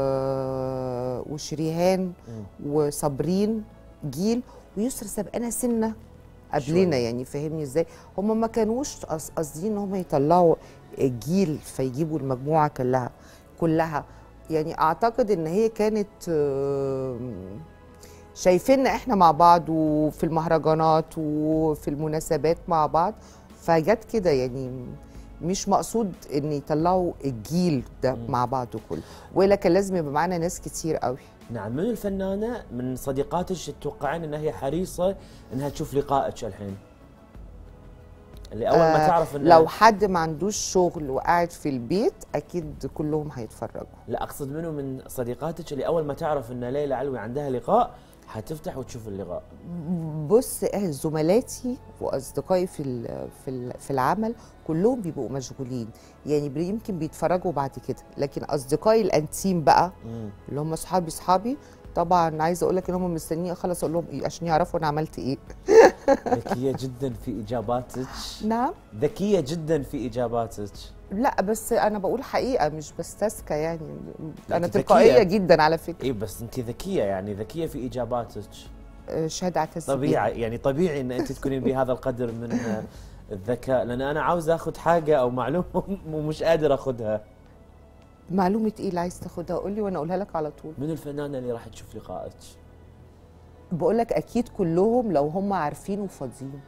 وشريهان وصابرين جيل ويسرا سبقنا سنه قبلنا شوية. يعني فاهمني ازاي هم ما كانوش قص- قاصدين ان هم يطلعوا جيل فيجيبوا المجموعه كلها كلها يعني اعتقد ان هي كانت آم، شايفيننا احنا مع بعض وفي المهرجانات وفي المناسبات مع بعض فجت كده يعني مش مقصود ان يطلعوا الجيل ده مع بعضه كله والا كان لازم يبقى معانا ناس كتير قوي نعم من الفنانة من صديقاتك تتوقعين انها هي حريصة انها تشوف لقائك الحين اللي اول ما آه، تعرف ان لو حد ما عندوش شغل وقاعد في البيت اكيد كلهم هيتفرجوا لا اقصد منه من صديقاتك اللي اول ما تعرف ان ليلى علوي عندها لقاء حتفتح وتشوف اللقاء بص آه، زملاتي واصدقائي في ال- في ال- في العمل كلهم بيبقوا مشغولين يعني بي- يمكن بيتفرجوا بعد كده لكن اصدقائي الانتيم بقى مم. اللي هم اصحابي اصحابي طبعا عايزه اقول لك ان هم مستنيين اخلص اقول لهم ايه عشان يعرفوا انا عملت ايه ذكية جدا في اجاباتك نعم ذكية جدا في اجاباتك لا بس انا بقول حقيقه مش بستسكى يعني انا أنت ذكية. تلقائيه جدا على فكره اي بس انت ذكية يعني ذكية في اجاباتك آه، شهاده اعتز بيها. طبيعي يعني طبيعي ان انت تكونين بهذا القدر من آه، الذكاء لان انا عاوز اخذ حاجة او معلومة ومش قادر اخذها معلومه ايه اللي عايز تاخدها قول لي وانا اقولها لك على طول من الفنانة اللي راح تشوف لقائك بقول لك اكيد كلهم لو هم عارفين وفاضيين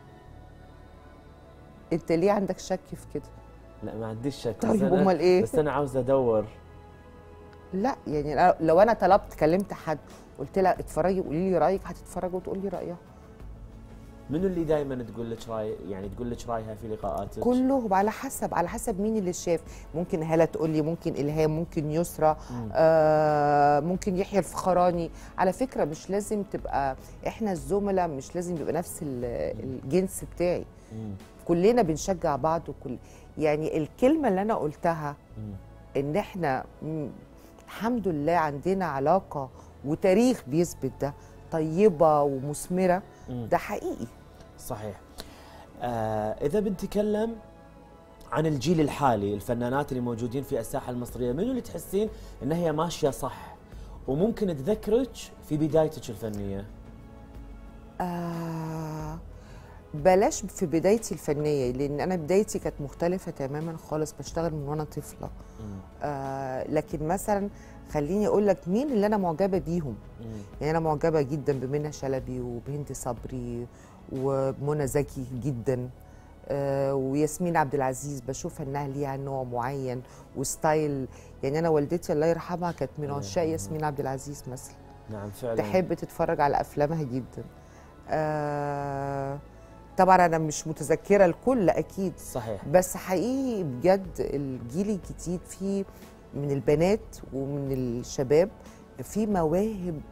انت ليه عندك شك في كده لا ما عنديش شك بس طيب أنا- امال ايه بس انا عاوز ادور لا يعني أنا- لو انا طلبت كلمت حد قلت لها اتفرجي قولي لي رايك هتتفرج وتقول لي رايها منو اللي دائما تقول لك راي يعني تقول لك رايها في لقاءاتك كلهم على حسب على حسب مين اللي شاف ممكن هاله تقول لي ممكن الهام ممكن يسرى آه ممكن يحيى الفخراني على فكره مش لازم تبقى احنا الزملاء مش لازم يبقى نفس ال- الجنس بتاعي مم. كلنا بنشجع بعض وكل يعني الكلمه اللي انا قلتها مم. ان احنا م- الحمد لله عندنا علاقه وتاريخ بيثبت ده طيبه ومثمره مم. ده حقيقي صحيح آه اذا بنتكلم عن الجيل الحالي الفنانات اللي موجودين في الساحه المصريه منو اللي تحسين ان هي ماشيه صح وممكن تذكرك في بدايتك الفنيه آه بلاش في بدايتي الفنيه لان انا بدايتي كانت مختلفه تماما خالص بشتغل من وانا طفله آه لكن مثلا خليني اقول لك مين اللي انا معجبه بيهم مم. يعني انا معجبه جدا بمنى شلبي وبهند صبري ومنى زكي جدا آه وياسمين عبد العزيز بشوف انها ليها نوع معين وستايل يعني انا والدتي الله يرحمها كانت من الله عشاق يرحمها. ياسمين عبد العزيز مثلا نعم فعلا تحب تتفرج على افلامها جدا آه طبعا انا مش متذكره الكل اكيد صحيح بس حقيقي بجد الجيل الجديد فيه من البنات ومن الشباب في مواهب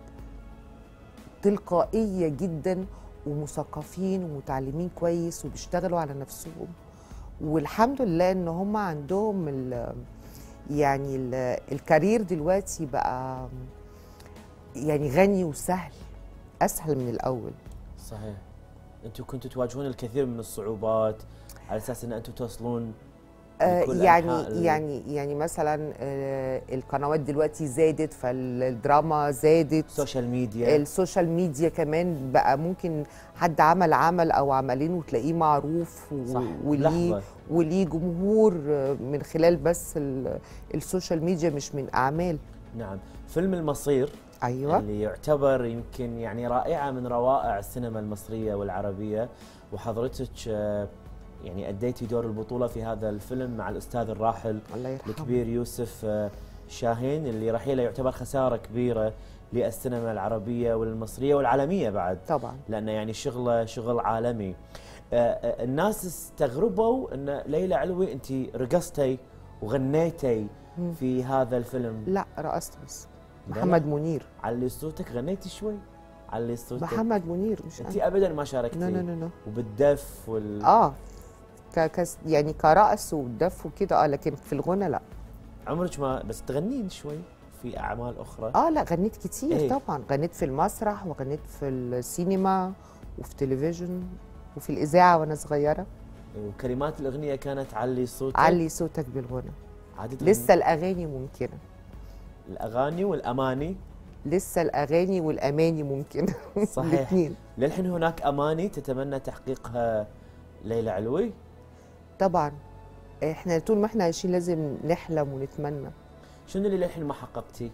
تلقائيه جدا ومثقفين ومتعلمين كويس وبيشتغلوا على نفسهم والحمد لله ان هم عندهم ال يعني ال الكارير دلوقتي بقى يعني غني وسهل اسهل من الاول صحيح انتم كنتوا تواجهون الكثير من الصعوبات على اساس ان انتم توصلون آه، لكل يعني أنحاء ال- يعني يعني مثلا آه، القنوات دلوقتي زادت فالدراما زادت السوشيال ميديا السوشيال ميديا كمان بقى ممكن حد عمل عمل او عملين وتلاقيه معروف و- صح وليه لحظه وليه جمهور آه، من خلال بس ال- السوشيال ميديا مش من اعمال نعم فيلم المصير ايوه اللي يعتبر يمكن يعني رائعه من روائع السينما المصريه والعربيه وحضرتك آه، يعني اديتي دور البطوله في هذا الفيلم مع الاستاذ الراحل الله يرحمه الكبير يوسف آه، شاهين اللي رحيله يعتبر خساره كبيره للسينما العربيه والمصريه والعالميه بعد طبعا لانه يعني شغله شغل عالمي آه، آه، الناس استغربوا ان ليلى علوي انت رقصتي وغنيتي مم. في هذا الفيلم لا رقصت بس لا، محمد منير علي صوتك غنيتي شوي علي صوتك محمد منير مش انت انا ابدا ما شاركتي لا لا لا لا وبالدف وال اه ك كس يعني كرقص ودف وكده اه لكن في الغنى لا عمرك ما بس تغنين شوي في اعمال اخرى اه لا غنيت كتير إيه؟ طبعا غنيت في المسرح وغنيت في السينما وفي تلفزيون وفي الاذاعه وانا صغيره وكلمات الاغنيه كانت علي صوتك علي صوتك بالغنى عادي تغني لسه الاغاني ممكنه الاغاني والاماني لسه الاغاني والاماني ممكنه صحيح. الاثنين للحين هناك اماني تتمنى تحقيقها ليلى علوي طبعا احنا طول ما احنا عايشين لازم نحلم ونتمنى شنو اللي للحين ما حققتي؟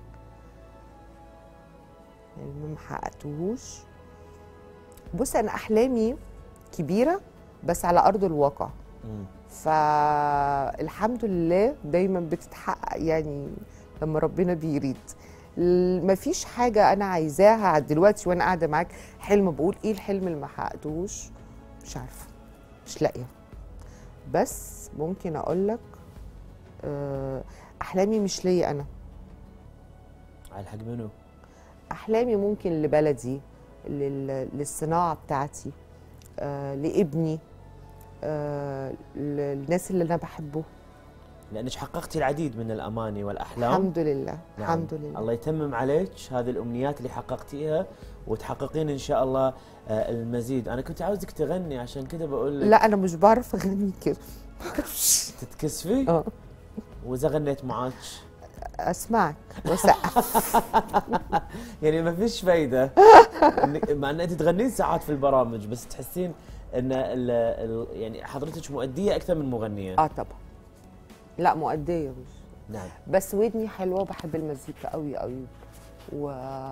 يعني ما حققتهوش بص انا احلامي كبيره بس على ارض الواقع مم. فالحمد لله دايما بتتحقق يعني لما ربنا بيريد ال- مفيش حاجة أنا عايزاها دلوقتي وأنا قاعدة معاك حلم بقول إيه الحلم اللي ما حققتهوش مش عارفة مش لاقية بس ممكن أقول لك أحلامي مش ليا أنا على الحق منو؟ أحلامي ممكن لبلدي لل- للصناعة بتاعتي آه، لابني آه، للناس اللي أنا بحبه لانك حققتي العديد من الاماني والاحلام الحمد لله نعم. الحمد لله الله يتمم عليك هذه الامنيات اللي حققتيها وتحققين ان شاء الله آه، المزيد انا كنت عاوزك تغني عشان كذا بقول لك لا انا مش بعرف اغني كده تتكسفي اه واذا غنيت معاك اسمعك واسقف يعني ما فيش فايده إنك- مع ان انت تغنين ساعات في البرامج بس تحسين ان ال ال يعني حضرتك مؤديه اكثر من مغنيه اه طبعا لا مؤديه مش نعم بس ودني حلوه وبحب المزيكا قوي قوي و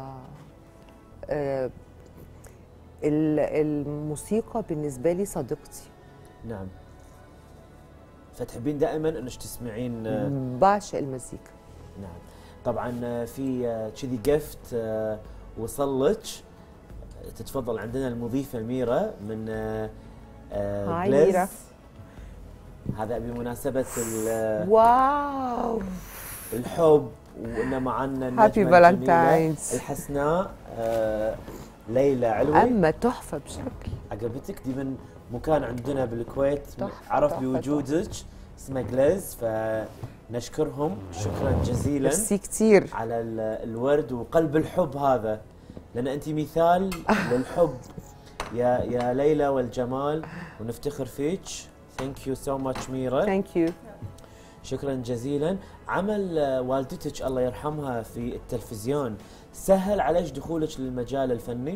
آه، ال- الموسيقى بالنسبه لي صديقتي نعم فتحبين دائما انك تسمعين آه، بعشق المزيكا نعم طبعا آه، في آه، كذي جفت آه، وصل لك تتفضل عندنا المضيفه ميرا من آه، آه، هاي جليز. ميرا. هذا بمناسبه ال- آه، واو الحب وان معنا Happy النجمة الجميلة Valentine's. الحسناء آه، ليلى علوي اما تحفه بشكل عجبتك دي من مكان عندنا بالكويت تحفة، عرف تحفة، بوجودك اسمه جليز فنشكرهم شكرا جزيلا ميرسي كتير على ال- الورد وقلب الحب هذا لان انت مثال للحب يا يا ليلى والجمال ونفتخر فيك ثانك يو سو ماتش ميرا ثانك يو شكرا جزيلا عمل آه، والدتك الله يرحمها في التلفزيون سهل عليك دخولك للمجال الفني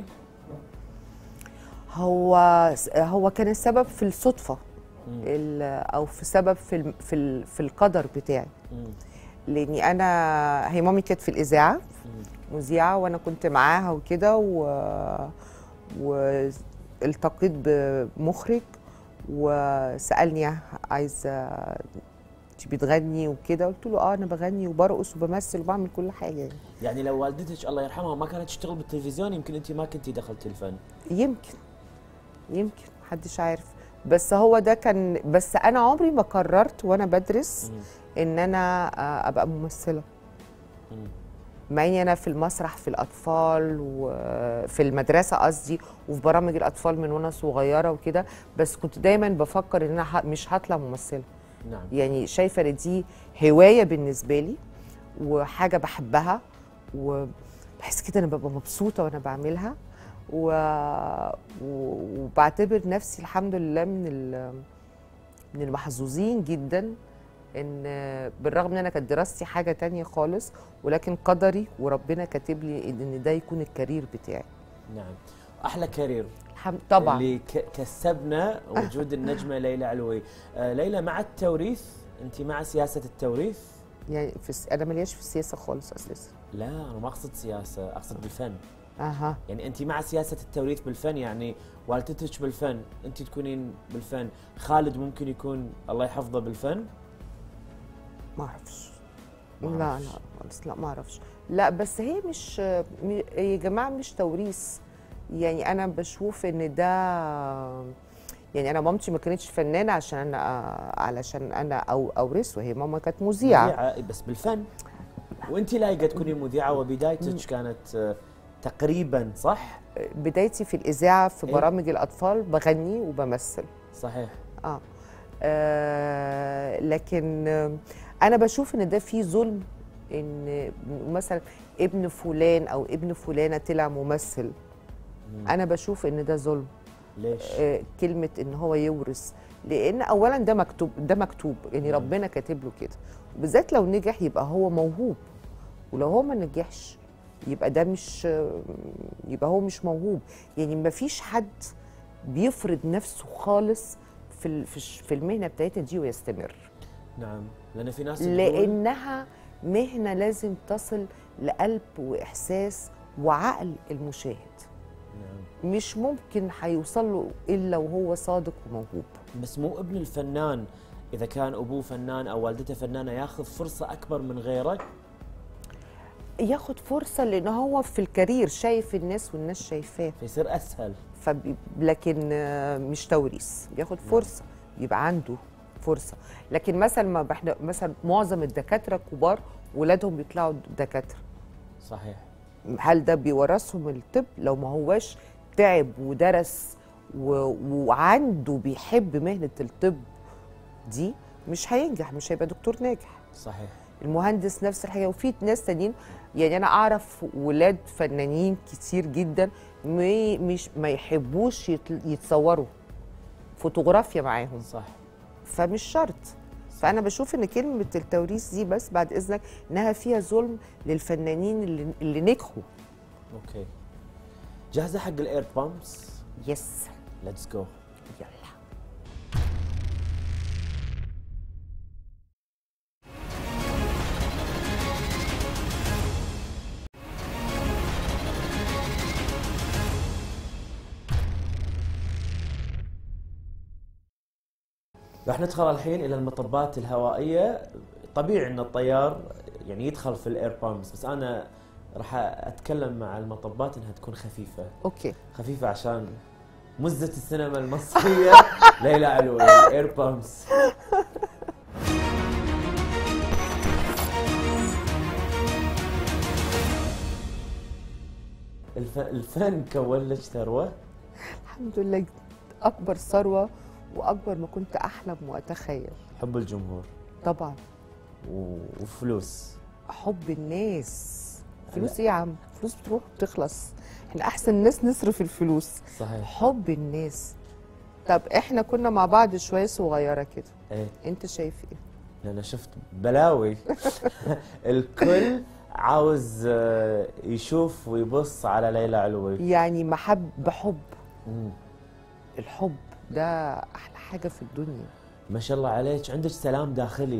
هو هو كان السبب في الصدفه ال- او في سبب في الم- في ال- في القدر بتاعي مم. لاني انا هي مامي كانت في الاذاعه مذيعه وانا كنت معاها وكده و والتقيت بمخرج وسالني عايزه انت بتغني وكده قلت له اه انا بغني وبرقص وبمثل وبعمل كل حاجه يعني. يعني لو والدتك الله يرحمها ما كانت تشتغل بالتلفزيون يمكن انت ما كنتي دخلتي الفن يمكن يمكن محدش عارف بس هو ده كان بس انا عمري ما قررت وانا بدرس مم. ان انا آه، ابقى ممثله مم. مع اني انا في المسرح في الاطفال وفي المدرسه قصدي وفي برامج الاطفال من وانا صغيره وكده بس كنت دايما بفكر ان انا ه- مش هطلع ممثله نعم يعني شايفه ان دي هوايه بالنسبه لي وحاجه بحبها وبحس كده انا ببقى مبسوطه وانا بعملها و... و... وبعتبر نفسي الحمد لله من ال... من المحظوظين جدا ان بالرغم ان انا كانت دراستي حاجه تانية خالص ولكن قدري وربنا كاتب لي ان ده يكون الكارير بتاعي نعم احلى كارير الحمد طبعا اللي ك- كسبنا وجود النجمه ليلى علوي آه ليلى مع التوريث انت مع سياسه التوريث يعني في الس... انا ملياش في السياسه خالص اساسا لا انا ما اقصد سياسه اقصد بالفن اها يعني انت مع سياسه التوريث بالفن يعني والدتك بالفن انت تكونين بالفن خالد ممكن يكون الله يحفظه بالفن ما اعرفش ما لا أعرفش. لا خالص لا ما اعرفش لا بس هي مش م- يا جماعه مش توريث يعني انا بشوف ان ده يعني انا مامتي ما كانتش فنانه عشان انا علشان انا او اورثه هي ماما كانت مذيعه مذيعة بس بالفن وانت لايقه تكونين مذيعه وبدايتك كانت آه، تقريبا صح بدايتي في الاذاعه في إيه؟ برامج الاطفال بغني وبمثل صحيح اه, آه لكن آه، انا بشوف ان ده فيه ظلم ان مثلا ابن فلان او ابن فلانه طلع ممثل انا بشوف ان ده ظلم ليش آه كلمه ان هو يورث لان اولا ده مكتوب ده مكتوب يعني ربنا كاتب له كده وبالذات لو نجح يبقى هو موهوب ولو هو ما نجحش يبقى ده مش آه، يبقى هو مش موهوب يعني ما فيش حد بيفرض نفسه خالص في ال- في الش- في المهنه بتاعتنا دي ويستمر نعم لان في ناس تقول لانها مهنه لازم تصل لقلب واحساس وعقل المشاهد نعم مش ممكن هيوصل له الا وهو صادق وموهوب بس مو ابن الفنان اذا كان ابوه فنان او والدته فنانه ياخذ فرصه اكبر من غيره ياخد فرصه لان هو في الكارير شايف الناس والناس شايفاه فيصير اسهل فبي... لكن آه، مش توريث بياخد فرصه يبقى عنده فرصه لكن مثلا ما احنا مثلا معظم الدكاتره الكبار ولادهم بيطلعوا دكاتره صحيح هل ده بيورثهم الطب لو ما هواش تعب ودرس و... وعنده بيحب مهنه الطب دي مش هينجح مش هيبقى دكتور ناجح صحيح المهندس نفس الحاجه وفي ناس تانيين يعني انا اعرف ولاد فنانين كتير جدا ما مش ما يحبوش يت- يتصوروا فوتوغرافيا معاهم صح فمش شرط فانا بشوف ان كلمه التوريث دي بس بعد اذنك انها فيها ظلم للفنانين اللي, اللي نجحوا اوكي جاهزه حق الاير بامبس يس ليتس جو يلا راح ندخل الحين الى المطبات الهوائيه طبيعي ان الطيار يعني يدخل في الاير بامبس بس انا راح اتكلم مع المطبات انها تكون خفيفه اوكي خفيفه عشان مزه السينما المصريه ليلى علوي الاير بامبس الف... الفن كون لك ثروه الحمد لله اكبر ثروه واكبر ما كنت احلم واتخيل حب الجمهور طبعا و... وفلوس حب الناس فلوس ايه يا عم فلوس بتروح وبتخلص احنا احسن ناس نصرف الفلوس صحيح حب الناس طب احنا كنا مع بعض شويه صغيره كده ايه انت شايف ايه انا شفت بلاوي الكل عاوز آه، يشوف ويبص على ليلى علوي يعني محب بحب مم. الحب ده احلى حاجه في الدنيا ما شاء الله عليك عندك سلام داخلي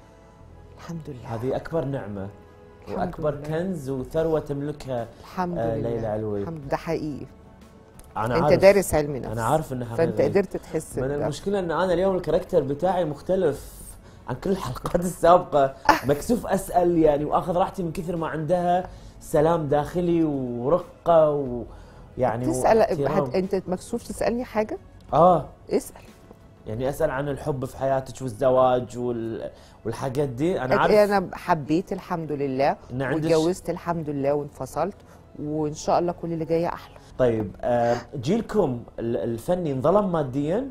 الحمد لله هذه اكبر نعمه الحمد واكبر لله. كنز وثروه تملكها الحمد آه، لله ليلى علوي. الحمد ده حقيقي انا انت عارف دارس علم نفس انا عارف انها فانت حقيقية. قدرت تحس من بده المشكله ان انا اليوم الكاركتر بتاعي مختلف عن كل الحلقات السابقه مكسوف اسال يعني واخذ راحتي من كثر ما عندها سلام داخلي ورقه ويعني تسال واحترام. حد... انت مكسوف تسالني حاجه اه اسال يعني اسال عن الحب في حياتك والزواج وال... والحاجات دي انا عارف انا حبيت الحمد لله إن عندك- واتجوزت الحمد لله وانفصلت وان شاء الله كل اللي جاي احلى طيب آه جيلكم ال- الفني انظلم ماديا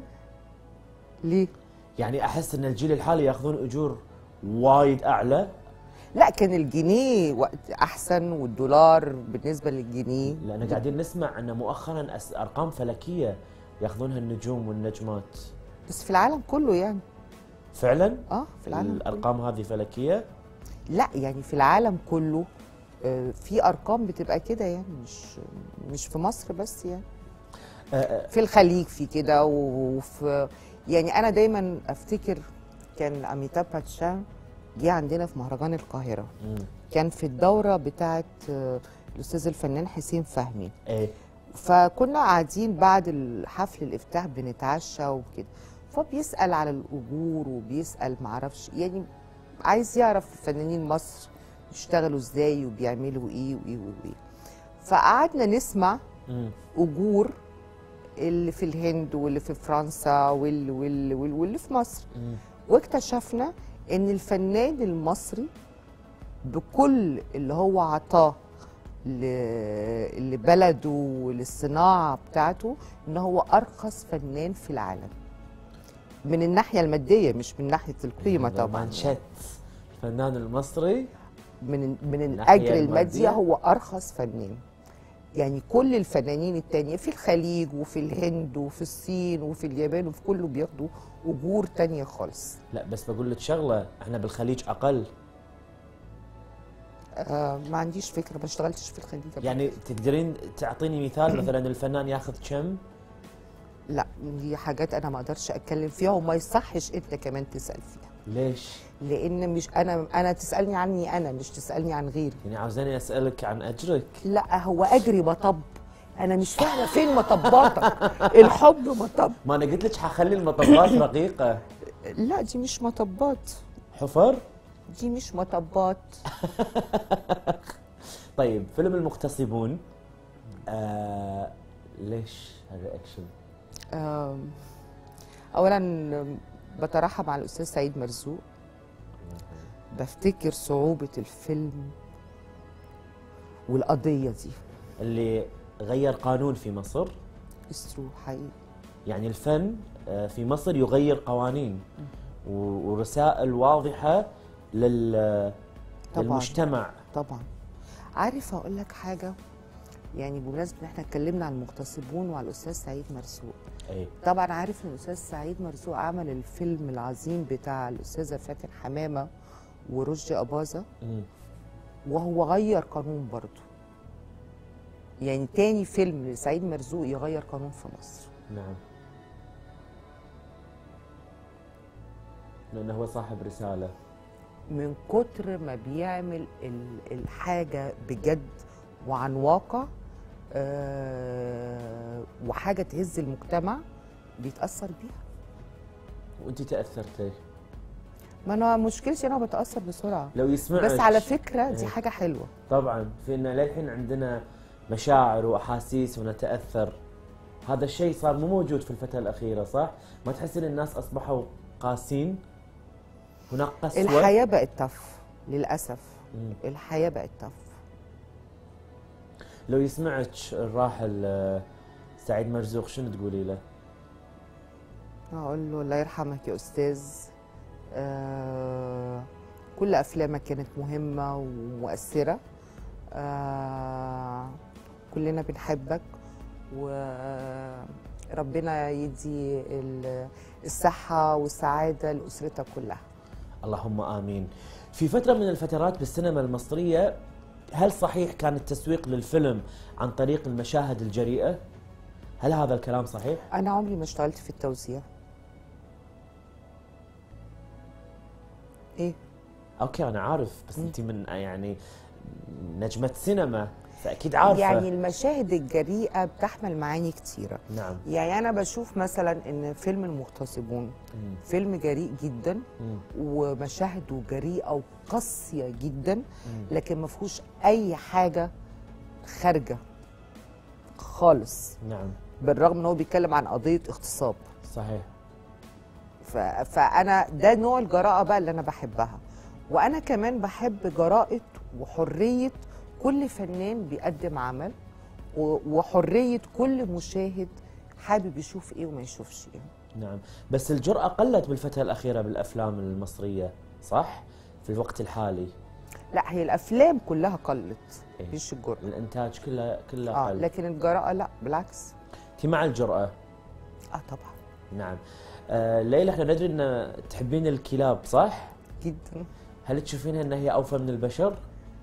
ليه يعني احس ان الجيل الحالي ياخذون اجور وايد اعلى لا كان الجنيه وقت احسن والدولار بالنسبه للجنيه لان قاعدين نسمع ان مؤخرا أس- ارقام فلكيه ياخذونها النجوم والنجمات بس في العالم كله يعني فعلا اه في العالم كله. الارقام هذه فلكيه لا يعني في العالم كله آه، في ارقام بتبقى كده يعني مش مش في مصر بس يعني آه، آه، في الخليج في كده وفي يعني انا دايما افتكر كان اميتاب باتشان جه عندنا في مهرجان القاهره مم. كان في الدوره بتاعه آه، الاستاذ الفنان حسين فهمي ايه فكنا قاعدين بعد الحفل الافتتاح بنتعشى وكده فبيسال على الاجور وبيسال معرفش يعني عايز يعرف فنانين مصر يشتغلوا ازاي وبيعملوا ايه وايه وايه فقعدنا نسمع مم. اجور اللي في الهند واللي في فرنسا واللي واللي واللي, واللي في مصر مم. واكتشفنا ان الفنان المصري بكل اللي هو عطاه ل- لبلده وللصناعه بتاعته ان هو ارخص فنان في العالم من الناحيه الماديه مش من ناحيه القيمه هذا طبعا مانشيت الفنان المصري من من الناحية الاجر المادي المادية؟ هو ارخص فنان يعني كل الفنانين التانية في الخليج وفي الهند وفي الصين وفي اليابان وفي كله بياخدوا اجور تانية خالص لا بس بقول لك شغله احنا بالخليج اقل آه ما عنديش فكره ما اشتغلتش في الخليج قبل يعني تقدرين تعطيني مثال مثلا الفنان ياخذ كم لا دي حاجات انا ما اقدرش اتكلم فيها وما يصحش انت كمان تسال فيها ليش لان مش انا انا تسالني عني انا مش تسالني عن غيري يعني عاوزاني اسالك عن اجرك لا هو اجري مطب انا مش فاهمه فين مطباتك الحب مطب ما انا قلت لك حخلي المطبات رقيقه لا دي مش مطبات حفر دي مش مطبات طيب فيلم المغتصبون آه ليش هذا اكشن آم، اولا بترحم على الاستاذ سعيد مرزوق بفتكر صعوبه الفيلم والقضيه دي اللي غير قانون في مصر استرو حقيقي يعني الفن آه، في مصر يغير قوانين و- ورسائل واضحه لل طبعاً. للمجتمع طبعا عارف اقول لك حاجه يعني بمناسبه ان احنا اتكلمنا عن المغتصبون وعلى الاستاذ سعيد مرزوق اي طبعا عارف ان الاستاذ سعيد مرزوق عمل الفيلم العظيم بتاع الاستاذه فاتن حمامه ورشدي اباظه مم. وهو غير قانون برضه يعني تاني فيلم لسعيد مرزوق يغير قانون في مصر نعم لانه هو صاحب رساله من كتر ما بيعمل ال- الحاجة بجد وعن واقع آه، وحاجة تهز المجتمع بيتأثر بيها وانت تاثرتي ما أنا مشكلتي أنا بتأثر بسرعة لو يسمعك بس على فكرة دي إيه. حاجة حلوة طبعا في ان للحين عندنا مشاعر واحاسيس ونتاثر هذا الشيء صار مو موجود في الفتره الاخيره صح ما تحس ان الناس اصبحوا قاسين هناك قسوه الحياة بقت تف للأسف مم. الحياة بقت تف لو يسمعك الراحل آه، سعيد مرزوق شنو تقولي له؟ اقول له الله يرحمك يا استاذ آه كل افلامك كانت مهمه ومؤثره آه كلنا بنحبك وربنا يدي ال- الصحه والسعاده لاسرتك كلها اللهم امين. في فتره من الفترات بالسينما المصريه هل صحيح كان التسويق للفيلم عن طريق المشاهد الجريئه؟ هل هذا الكلام صحيح؟ انا عمري ما اشتغلت في التوزيع ايه اوكي انا عارف بس انت من يعني نجمه سينما فاكيد عارفه يعني المشاهد الجريئه بتحمل معاني كتيره نعم يعني انا بشوف مثلا ان فيلم المغتصبون مم. فيلم جريء جدا مم. ومشاهده جريئه وقاسيه جدا مم. لكن ما فيهوش اي حاجه خارجه خالص نعم بالرغم ان هو بيتكلم عن قضيه اغتصاب صحيح ف... فانا ده نوع الجراءه بقى اللي انا بحبها وانا كمان بحب جراءه وحريه كل فنان بيقدم عمل و... وحريه كل مشاهد حابب يشوف ايه وما يشوفش ايه نعم بس الجرأة قلت بالفترة الأخيرة بالأفلام المصرية صح؟ في الوقت الحالي لا هي الافلام كلها قلت إيه. مش الجرأه الإنتاج كله كله اه قل لكن الجراءه لا بالعكس أنت مع الجرأة اه طبعا نعم آه ليلى احنا ندري أن تحبين الكلاب صح؟ جدا هل تشوفينها أنها هي أوفى من البشر؟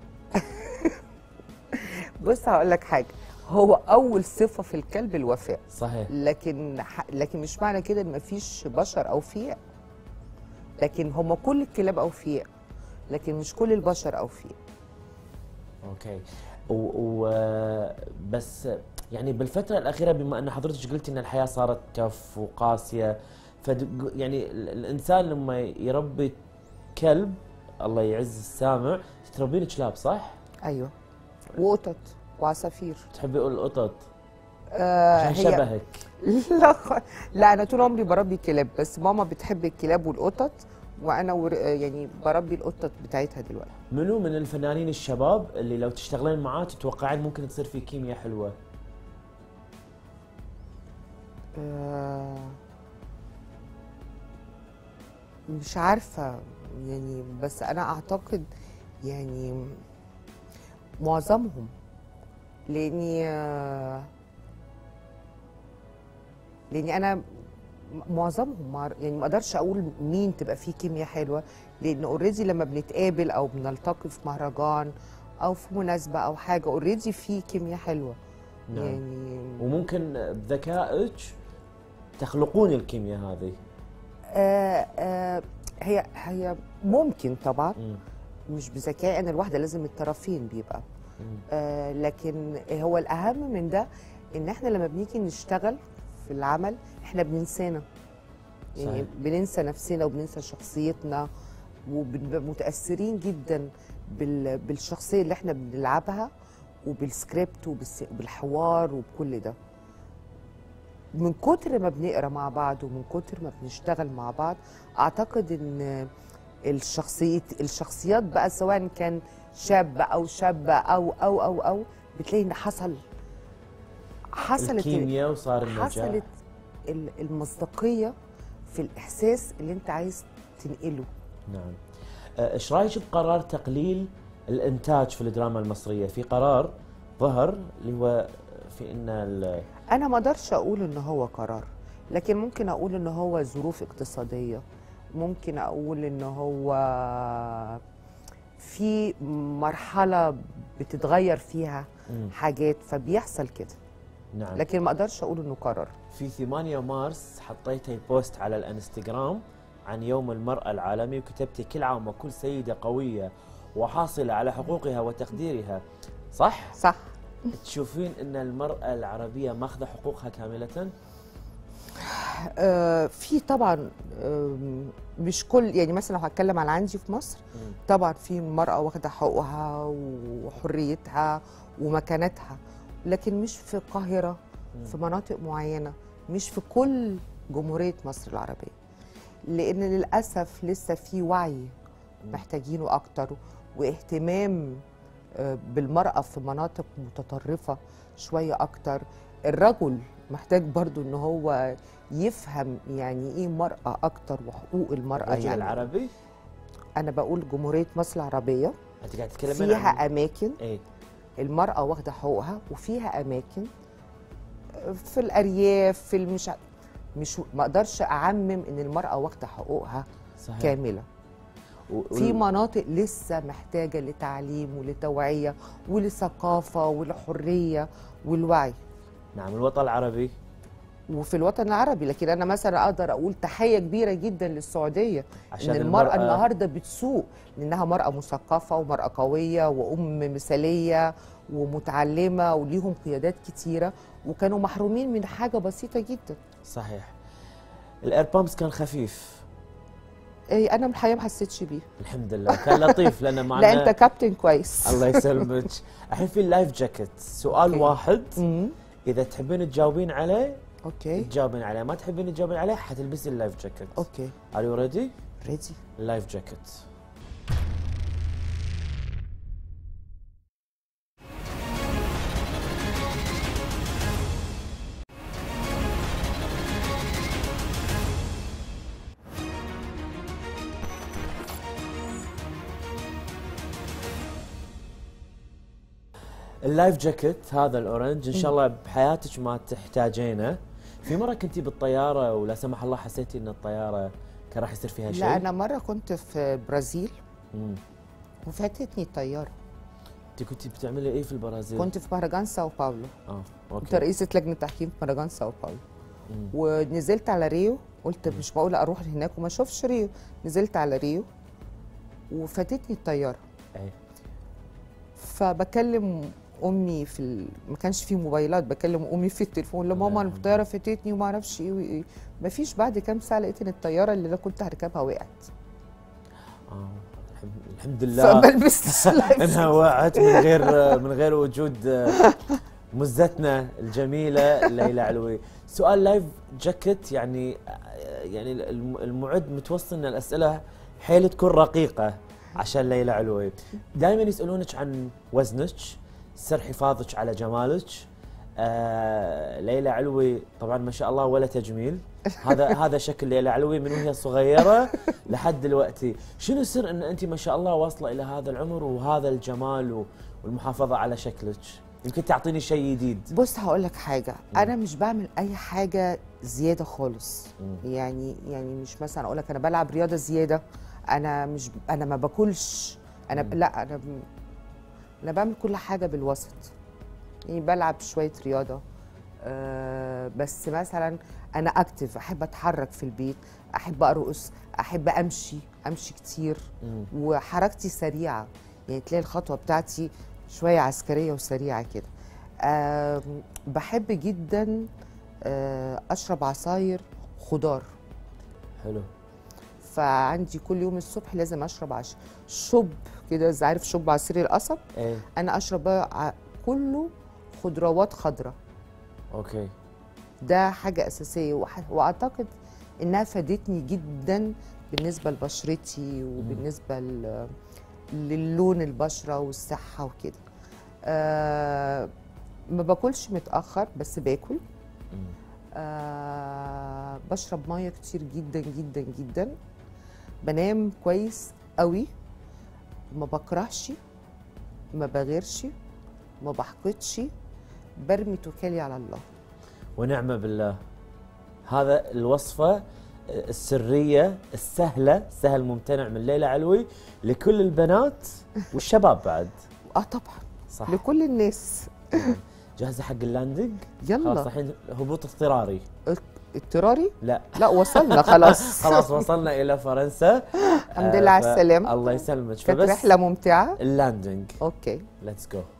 بص هقول لك حاجه هو اول صفه في الكلب الوفاء صحيح لكن ح- لكن مش معنى كده ان مفيش بشر اوفياء لكن هم كل الكلاب اوفياء لكن مش كل البشر اوفياء اوكي و, و بس يعني بالفترة الأخيرة بما أن حضرتك قلتي أن الحياة صارت تف وقاسية فد يعني ال- الإنسان لما يربي كلب الله يعز السامع تربين كلاب صح؟ ايوه وقطط وعصافير تحبي القطط آه عشان شبهك لا خ- لا انا طول عمري بربي كلاب بس ماما بتحب الكلاب والقطط وانا ور... يعني بربي القطط بتاعتها دلوقتي منو من الفنانين الشباب اللي لو تشتغلين معاه تتوقعين ممكن تصير في كيمياء حلوة؟ آه مش عارفة يعني بس أنا أعتقد يعني معظمهم لأني آه، لأني أنا م- معظمهم مع- يعني ما أقدرش أقول مين تبقى فيه كيمياء حلوة لأن أوريدي لما بنتقابل أو بنلتقي في مهرجان أو في مناسبة أو حاجة أوريدي في كيمياء حلوة نعم. يعني وممكن بذكائك تخلقون الكيمياء هذه آه آه هي هي ممكن طبعا مم. مش بذكاء ان الواحده لازم الطرفين بيبقى مم. آه لكن هو الاهم من ده ان احنا لما بنيجي نشتغل في العمل احنا بننسانا يعني صحيح. بننسى نفسنا وبننسى شخصيتنا وبنبقى متاثرين جدا بال بالشخصيه اللي احنا بنلعبها وبالسكريبت وبالس- وبالحوار وبكل ده من كتر ما بنقرا مع بعض ومن كتر ما بنشتغل مع بعض اعتقد ان الشخصيات الشخصيات بقى سواء كان شاب او شابه او او او او بتلاقي ان حصل حصلت الكيمياء وصار النجاح حصلت ال- المصداقيه في الاحساس اللي انت عايز تنقله نعم آه، ايش رايك بقرار تقليل الانتاج في الدراما المصريه في قرار ظهر اللي هو في ان ال- انا ما اقدرش اقول ان هو قرار لكن ممكن اقول ان هو ظروف اقتصاديه ممكن اقول ان هو في مرحله بتتغير فيها مم. حاجات فبيحصل كده نعم لكن ما اقدرش اقول انه قرار في 8 مارس حطيتي بوست على الانستغرام عن يوم المرأة العالمي وكتبتي كل عام وكل سيدة قوية وحاصلة على حقوقها وتقديرها صح؟ صح تشوفين ان المرأة العربية ماخذة حقوقها كاملة؟ آه في طبعا آم، مش كل يعني مثلا لو هتكلم على عندي في مصر مم. طبعا في مرأة واخدة حقوقها وحريتها ومكانتها لكن مش في القاهرة مم. في مناطق معينة مش في كل جمهورية مصر العربية لأن للأسف لسه في وعي محتاجينه أكتر واهتمام آه، بالمرأة في مناطق متطرفة شوية أكتر الرجل محتاج برضو إن هو يفهم يعني إيه مرأة أكتر وحقوق المرأة الرجل يعني العربي أنا بقول جمهورية مصر العربية انت قاعد تتكلم فيها أماكن ايه المرأة واخدة حقوقها وفيها أماكن في الأرياف في المش مش ما أقدرش أعمم إن المرأة واخدة حقوقها صحيح كاملة و- في وال- مناطق لسه محتاجة لتعليم ولتوعية ولثقافة ولحرية والوعي نعم الوطن العربي وفي الوطن العربي لكن انا مثلا اقدر اقول تحيه كبيره جدا للسعوديه عشان ان المراه المرأة- النهارده بتسوق لانها مراه مثقفه ومراه قويه وام مثاليه ومتعلمه وليهم قيادات كتيره وكانوا محرومين من حاجه بسيطه جدا صحيح الاير بامبس كان خفيف إيه انا من الحقيقه ما حسيتش بيه الحمد لله كان لطيف لان معنا لا انت كابتن كويس الله يسلمك الحين في اللايف جاكيت سؤال أوكي. واحد امم اذا تحبين تجاوبين عليه اوكي تجاوبين عليه ما تحبين تجاوبين عليه حتلبسي اللايف جاكيت اوكي ار يو ريدي ريدي اللايف جاكيت اللايف جاكيت هذا الاورنج ان شاء الله بحياتك ما تحتاجينه في مره كنتي بالطياره ولا سمح الله حسيتي ان الطياره كان راح يصير فيها شيء لا انا مره كنت في برازيل مم. وفاتتني الطياره انت كنتي بتعملي ايه في البرازيل؟ كنت في مهرجان ساو باولو اه كنت اوكي رئيسة لجنة تحكيم في مهرجان ساو باولو مم. ونزلت على ريو قلت مش معقول اروح هناك وما اشوفش ريو نزلت على ريو وفاتتني الطيارة ايه فبكلم امي في ال... ما كانش في موبايلات بكلم امي في التليفون لا الله ماما يرحمها. الطياره فاتتني وما اعرفش ايه وايه ما فيش بعد كام ساعه لقيت ان الطياره اللي انا كنت هركبها وقعت اه الحمد, الحمد لله فما لبستش لايف انها وقعت من غير من غير وجود آه، مزتنا الجميله ليلى علوي سؤال لايف جاكيت يعني آه، يعني الم- المعد متوصل ان الاسئله حيل تكون رقيقه عشان ليلى علوي دائما يسالونك عن وزنك سر حفاظك على جمالك آه ليلى علوي طبعا ما شاء الله ولا تجميل هذا هذا شكل ليلى علوي من وهي صغيره لحد دلوقتي شنو سر ان انت ما شاء الله واصله الى هذا العمر وهذا الجمال و- والمحافظه على شكلك يمكن تعطيني شيء جديد بص هقول لك حاجه انا مش بعمل اي حاجه زياده خالص مم. يعني يعني مش مثلا اقول لك انا بلعب رياضه زياده انا مش انا ما باكلش انا ب... لا انا ب... انا بعمل كل حاجه بالوسط يعني بلعب شويه رياضه أه بس مثلا انا اكتف احب اتحرك في البيت احب ارقص احب امشي امشي كتير مم. وحركتي سريعه يعني تلاقي الخطوه بتاعتي شويه عسكريه وسريعه كده آم، بحب جدا آه، اشرب عصاير خضار حلو فعندي كل يوم الصبح لازم اشرب عش شب كده زي عارف شب عصير القصب ايه انا اشرب بقى ع- كله خضروات خضراء اوكي ده حاجه اساسيه وح- واعتقد انها فادتني جدا بالنسبه لبشرتي وبالنسبه ل- للون البشره والصحه وكده آه ما باكلش متاخر بس باكل مم. آه بشرب ميه كتير جدا جدا جدا بنام كويس قوي ما بكرهش ما بغيرش ما بحقدش برمي توكلي على الله ونعمه بالله هذا الوصفه السريه السهله سهل ممتنع من ليلى علوي لكل البنات والشباب بعد اه طبعا صح لكل الناس جاهزه حق اللاندنج خلاص يلا الحين هبوط اضطراري اضطراري لا لا وصلنا خلاص خلاص وصلنا الى فرنسا الحمد لله على ف- السلامة. الله يسلمك كانت فبس رحله ممتعه اللاندنج اوكي ليتس جو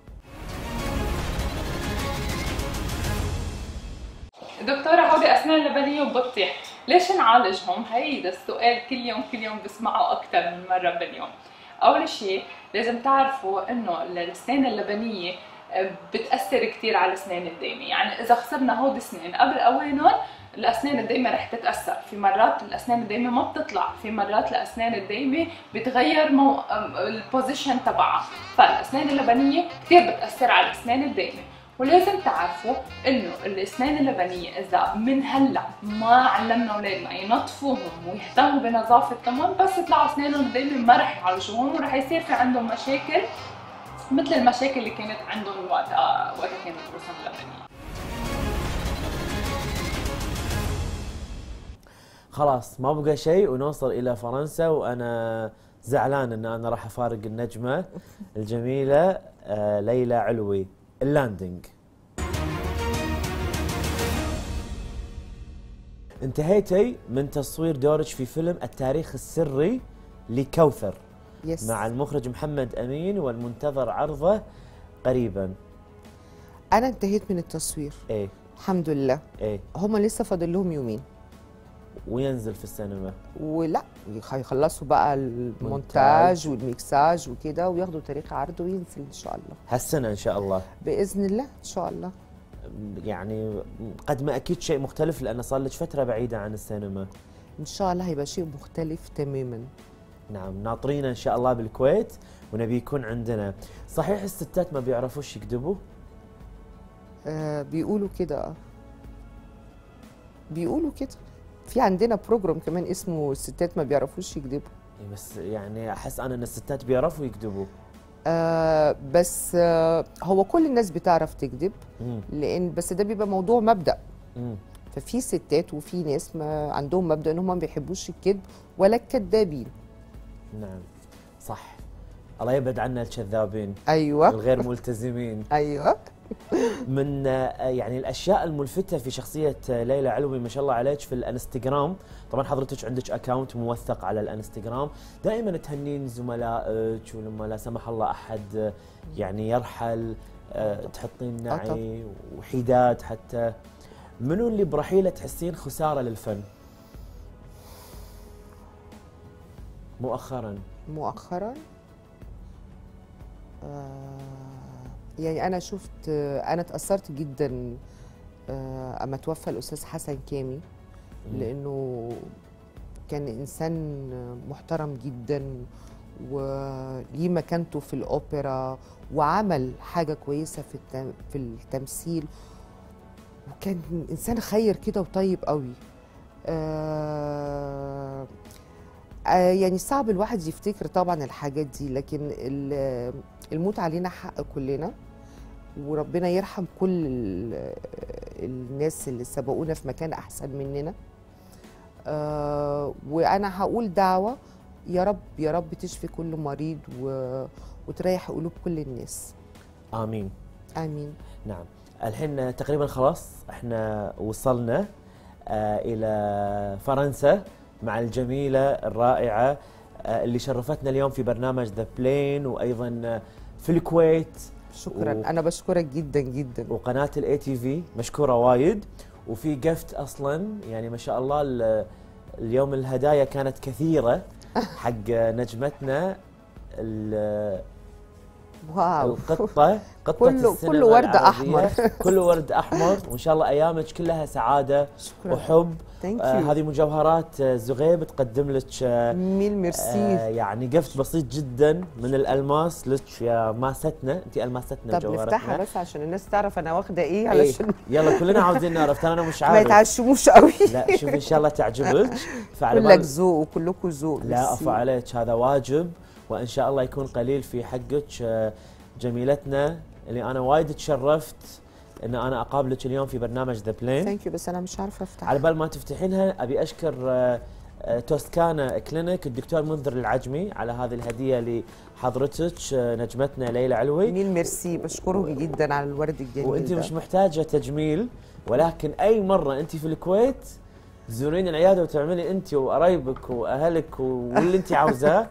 دكتورة هودي أسنان لبنية وبطيح ليش نعالجهم؟ هيدا السؤال كل يوم كل يوم بسمعه أكثر من مرة باليوم أول شيء لازم تعرفوا إنه الأسنان اللبنية آه، بتأثر كثير على الأسنان الدايمة يعني إذا خسرنا هودي أسنان قبل أوانهم الاسنان الدايمه رح تتاثر في مرات الاسنان الدايمه ما بتطلع في مرات الاسنان الدايمه بتغير مو... البوزيشن تبعها فالاسنان اللبنيه كثير بتاثر على الاسنان الدايمه ولازم تعرفوا انه الاسنان اللبنيه اذا من هلا ما علمنا اولادنا ينظفوهم ويهتموا بنظافتهم بس يطلعوا اسنانهم دايما ما رح يعالجوهم ورح يصير في عندهم مشاكل مثل المشاكل اللي كانت عندهم وقت وقت كانت رؤوسهم لبنيه خلاص ما بقى شيء ونوصل الى فرنسا وانا زعلان ان انا راح افارق النجمه الجميله آه، ليلى علوي اللاندنج انتهيتي من تصوير دورك في فيلم التاريخ السري لكوثر يس مع المخرج محمد امين والمنتظر عرضه قريبا انا انتهيت من التصوير ايه الحمد لله ايه هما لسه فاضل لهم يومين وينزل في السينما ولا هيخلصوا بقى المونتاج والميكساج وكده وياخدوا تاريخ عرض وينزل ان شاء الله هالسنه ان شاء الله باذن الله ان شاء الله يعني قد ما اكيد شيء مختلف لان صار لك فتره بعيده عن السينما ان شاء الله هيبقى شيء مختلف تماما نعم ناطرينا ان شاء الله بالكويت ونبي يكون عندنا صحيح الستات ما بيعرفوش يكذبوا آه بيقولوا كده اه بيقولوا كده في عندنا بروجرام كمان اسمه الستات ما بيعرفوش يكذبوا إيه بس يعني احس انا ان الستات بيعرفوا يكذبوا آه بس آه هو كل الناس بتعرف تكذب مم. لان بس ده بيبقى موضوع مبدا مم. ففي ستات وفي ناس ما عندهم مبدا ان هم ما بيحبوش الكذب ولا الكذابين نعم صح الله يبعد عنا الكذابين ايوه الغير ملتزمين ايوه من آه، يعني الاشياء الملفته في شخصيه آه، ليلى علوي ما شاء الله عليك في الانستغرام طبعا حضرتك عندك اكونت موثق على الانستغرام دائما تهنين زملائك ولما لا سمح الله احد آه، يعني يرحل آه، تحطين نعي وحيدات حتى منو اللي برحيله تحسين خساره للفن مؤخرا مؤخرا آه يعني انا شفت آه انا اتاثرت جدا آه اما توفى الاستاذ حسن كامي لانه كان انسان محترم جدا وليه مكانته في الاوبرا وعمل حاجه كويسه في التم في التمثيل وكان انسان خير كده وطيب قوي آه آه، يعني صعب الواحد يفتكر طبعا الحاجات دي لكن ال- الموت علينا حق كلنا وربنا يرحم كل ال- الناس اللي سبقونا في مكان احسن مننا آه، وانا هقول دعوه يا رب يا رب تشفي كل مريض و... وتريح قلوب كل الناس امين امين نعم الحين تقريبا خلاص احنا وصلنا آه الى فرنسا مع الجميله الرائعه آه اللي شرفتنا اليوم في برنامج ذا بلين وايضا آه، في الكويت شكرا و- انا بشكرك جدا جدا وقناه الاي تي في مشكوره وايد وفي جفت اصلا يعني ما شاء الله ال- اليوم الهدايا كانت كثيره حق نجمتنا ال- واو القطه قطه كله- السينما كله ورد العربية. أحمر. كله ورد احمر وان شاء الله ايامك كلها سعاده شكرا وحب ثانك آه يو هذه مجوهرات آه زغيب تقدم لك آه ميل آه ميرسي يعني قفت بسيط جدا من الالماس لك يا ماستنا انت الماستنا طب نفتحها مجوهراتنا بس عشان الناس تعرف انا واخده ايه إيه. علشان يلا كلنا عاوزين نعرف ترى انا مش ما عارف يتعشموش قوي لا شوف ان شاء الله تعجبك فعلى كلك بال ذوق وكلكم ذوق لا ميرسي. افا عليك هذا واجب وان شاء الله يكون قليل في حقك آه، جميلتنا اللي انا وايد تشرفت ان انا اقابلك اليوم في برنامج ذا بلين ثانك يو بس انا مش عارفه افتح على بال ما تفتحينها ابي اشكر آه، آه، توسكانا كلينيك الدكتور منذر العجمي على هذه الهديه لحضرتك آه، نجمتنا ليلى علوي ميل ميرسي بشكره جدا على الورد الجميل وانت ده. مش محتاجه تجميل ولكن اي مره انت في الكويت تزورين العياده وتعملي انت وقرايبك واهلك واللي انت عاوزاه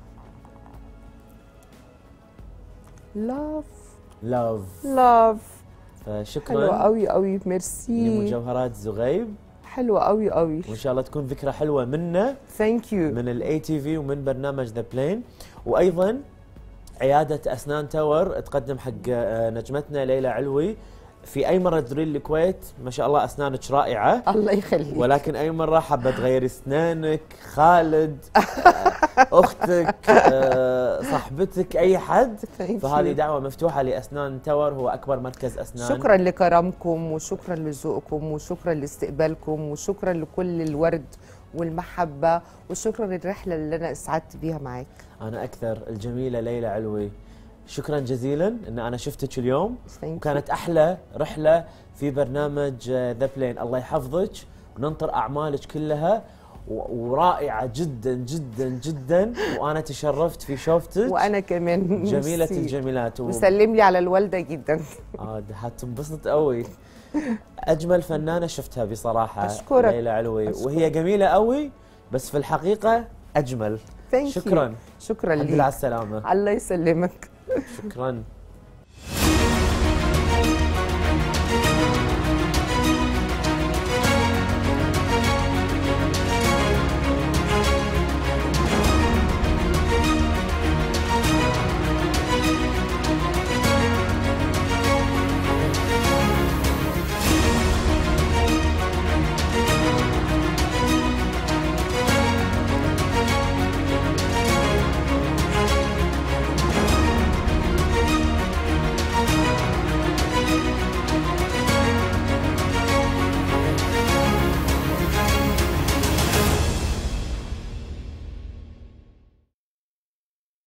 لاف لاف لاف حلوه فشكرا قوي قوي ميرسي لمجوهرات زغيب حلوه قوي قوي وان شاء الله تكون ذكرى حلوه منا ثانك يو من الاي تي في ومن برنامج ذا بلين وايضا عياده اسنان تاور تقدم حق آه، نجمتنا ليلى علوي في اي مره تزورين الكويت ما شاء الله اسنانك رائعه الله يخليك ولكن اي مره حابه تغيري اسنانك خالد آه، اختك آه، صاحبتك اي حد Thank فهذه you. دعوه مفتوحه لاسنان تور هو اكبر مركز اسنان شكرا لكرمكم وشكرا لذوقكم وشكرا لاستقبالكم وشكرا لكل الورد والمحبة وشكرا للرحلة اللي أنا اسعدت بيها معاك انا اكثر الجميله ليلى علوي شكرا جزيلا ان انا شفتك اليوم Thank you. وكانت احلى رحله في برنامج ذا بلين الله يحفظك وننطر اعمالك كلها و- ورائعه جدا جدا جدا وانا تشرفت في شوفتك وأنا كمان جميله ميرسي. الجميلات و... وسلم لي على الوالدة جدا آه ده حتنبسط قوي اجمل فنانه شفتها بصراحه أشكرك. ليلى علوي أشكرك. وهي جميله قوي بس في الحقيقه اجمل Thank you. شكرا شكرا الحمد لله لك على السلامه الله يسلمك شكرا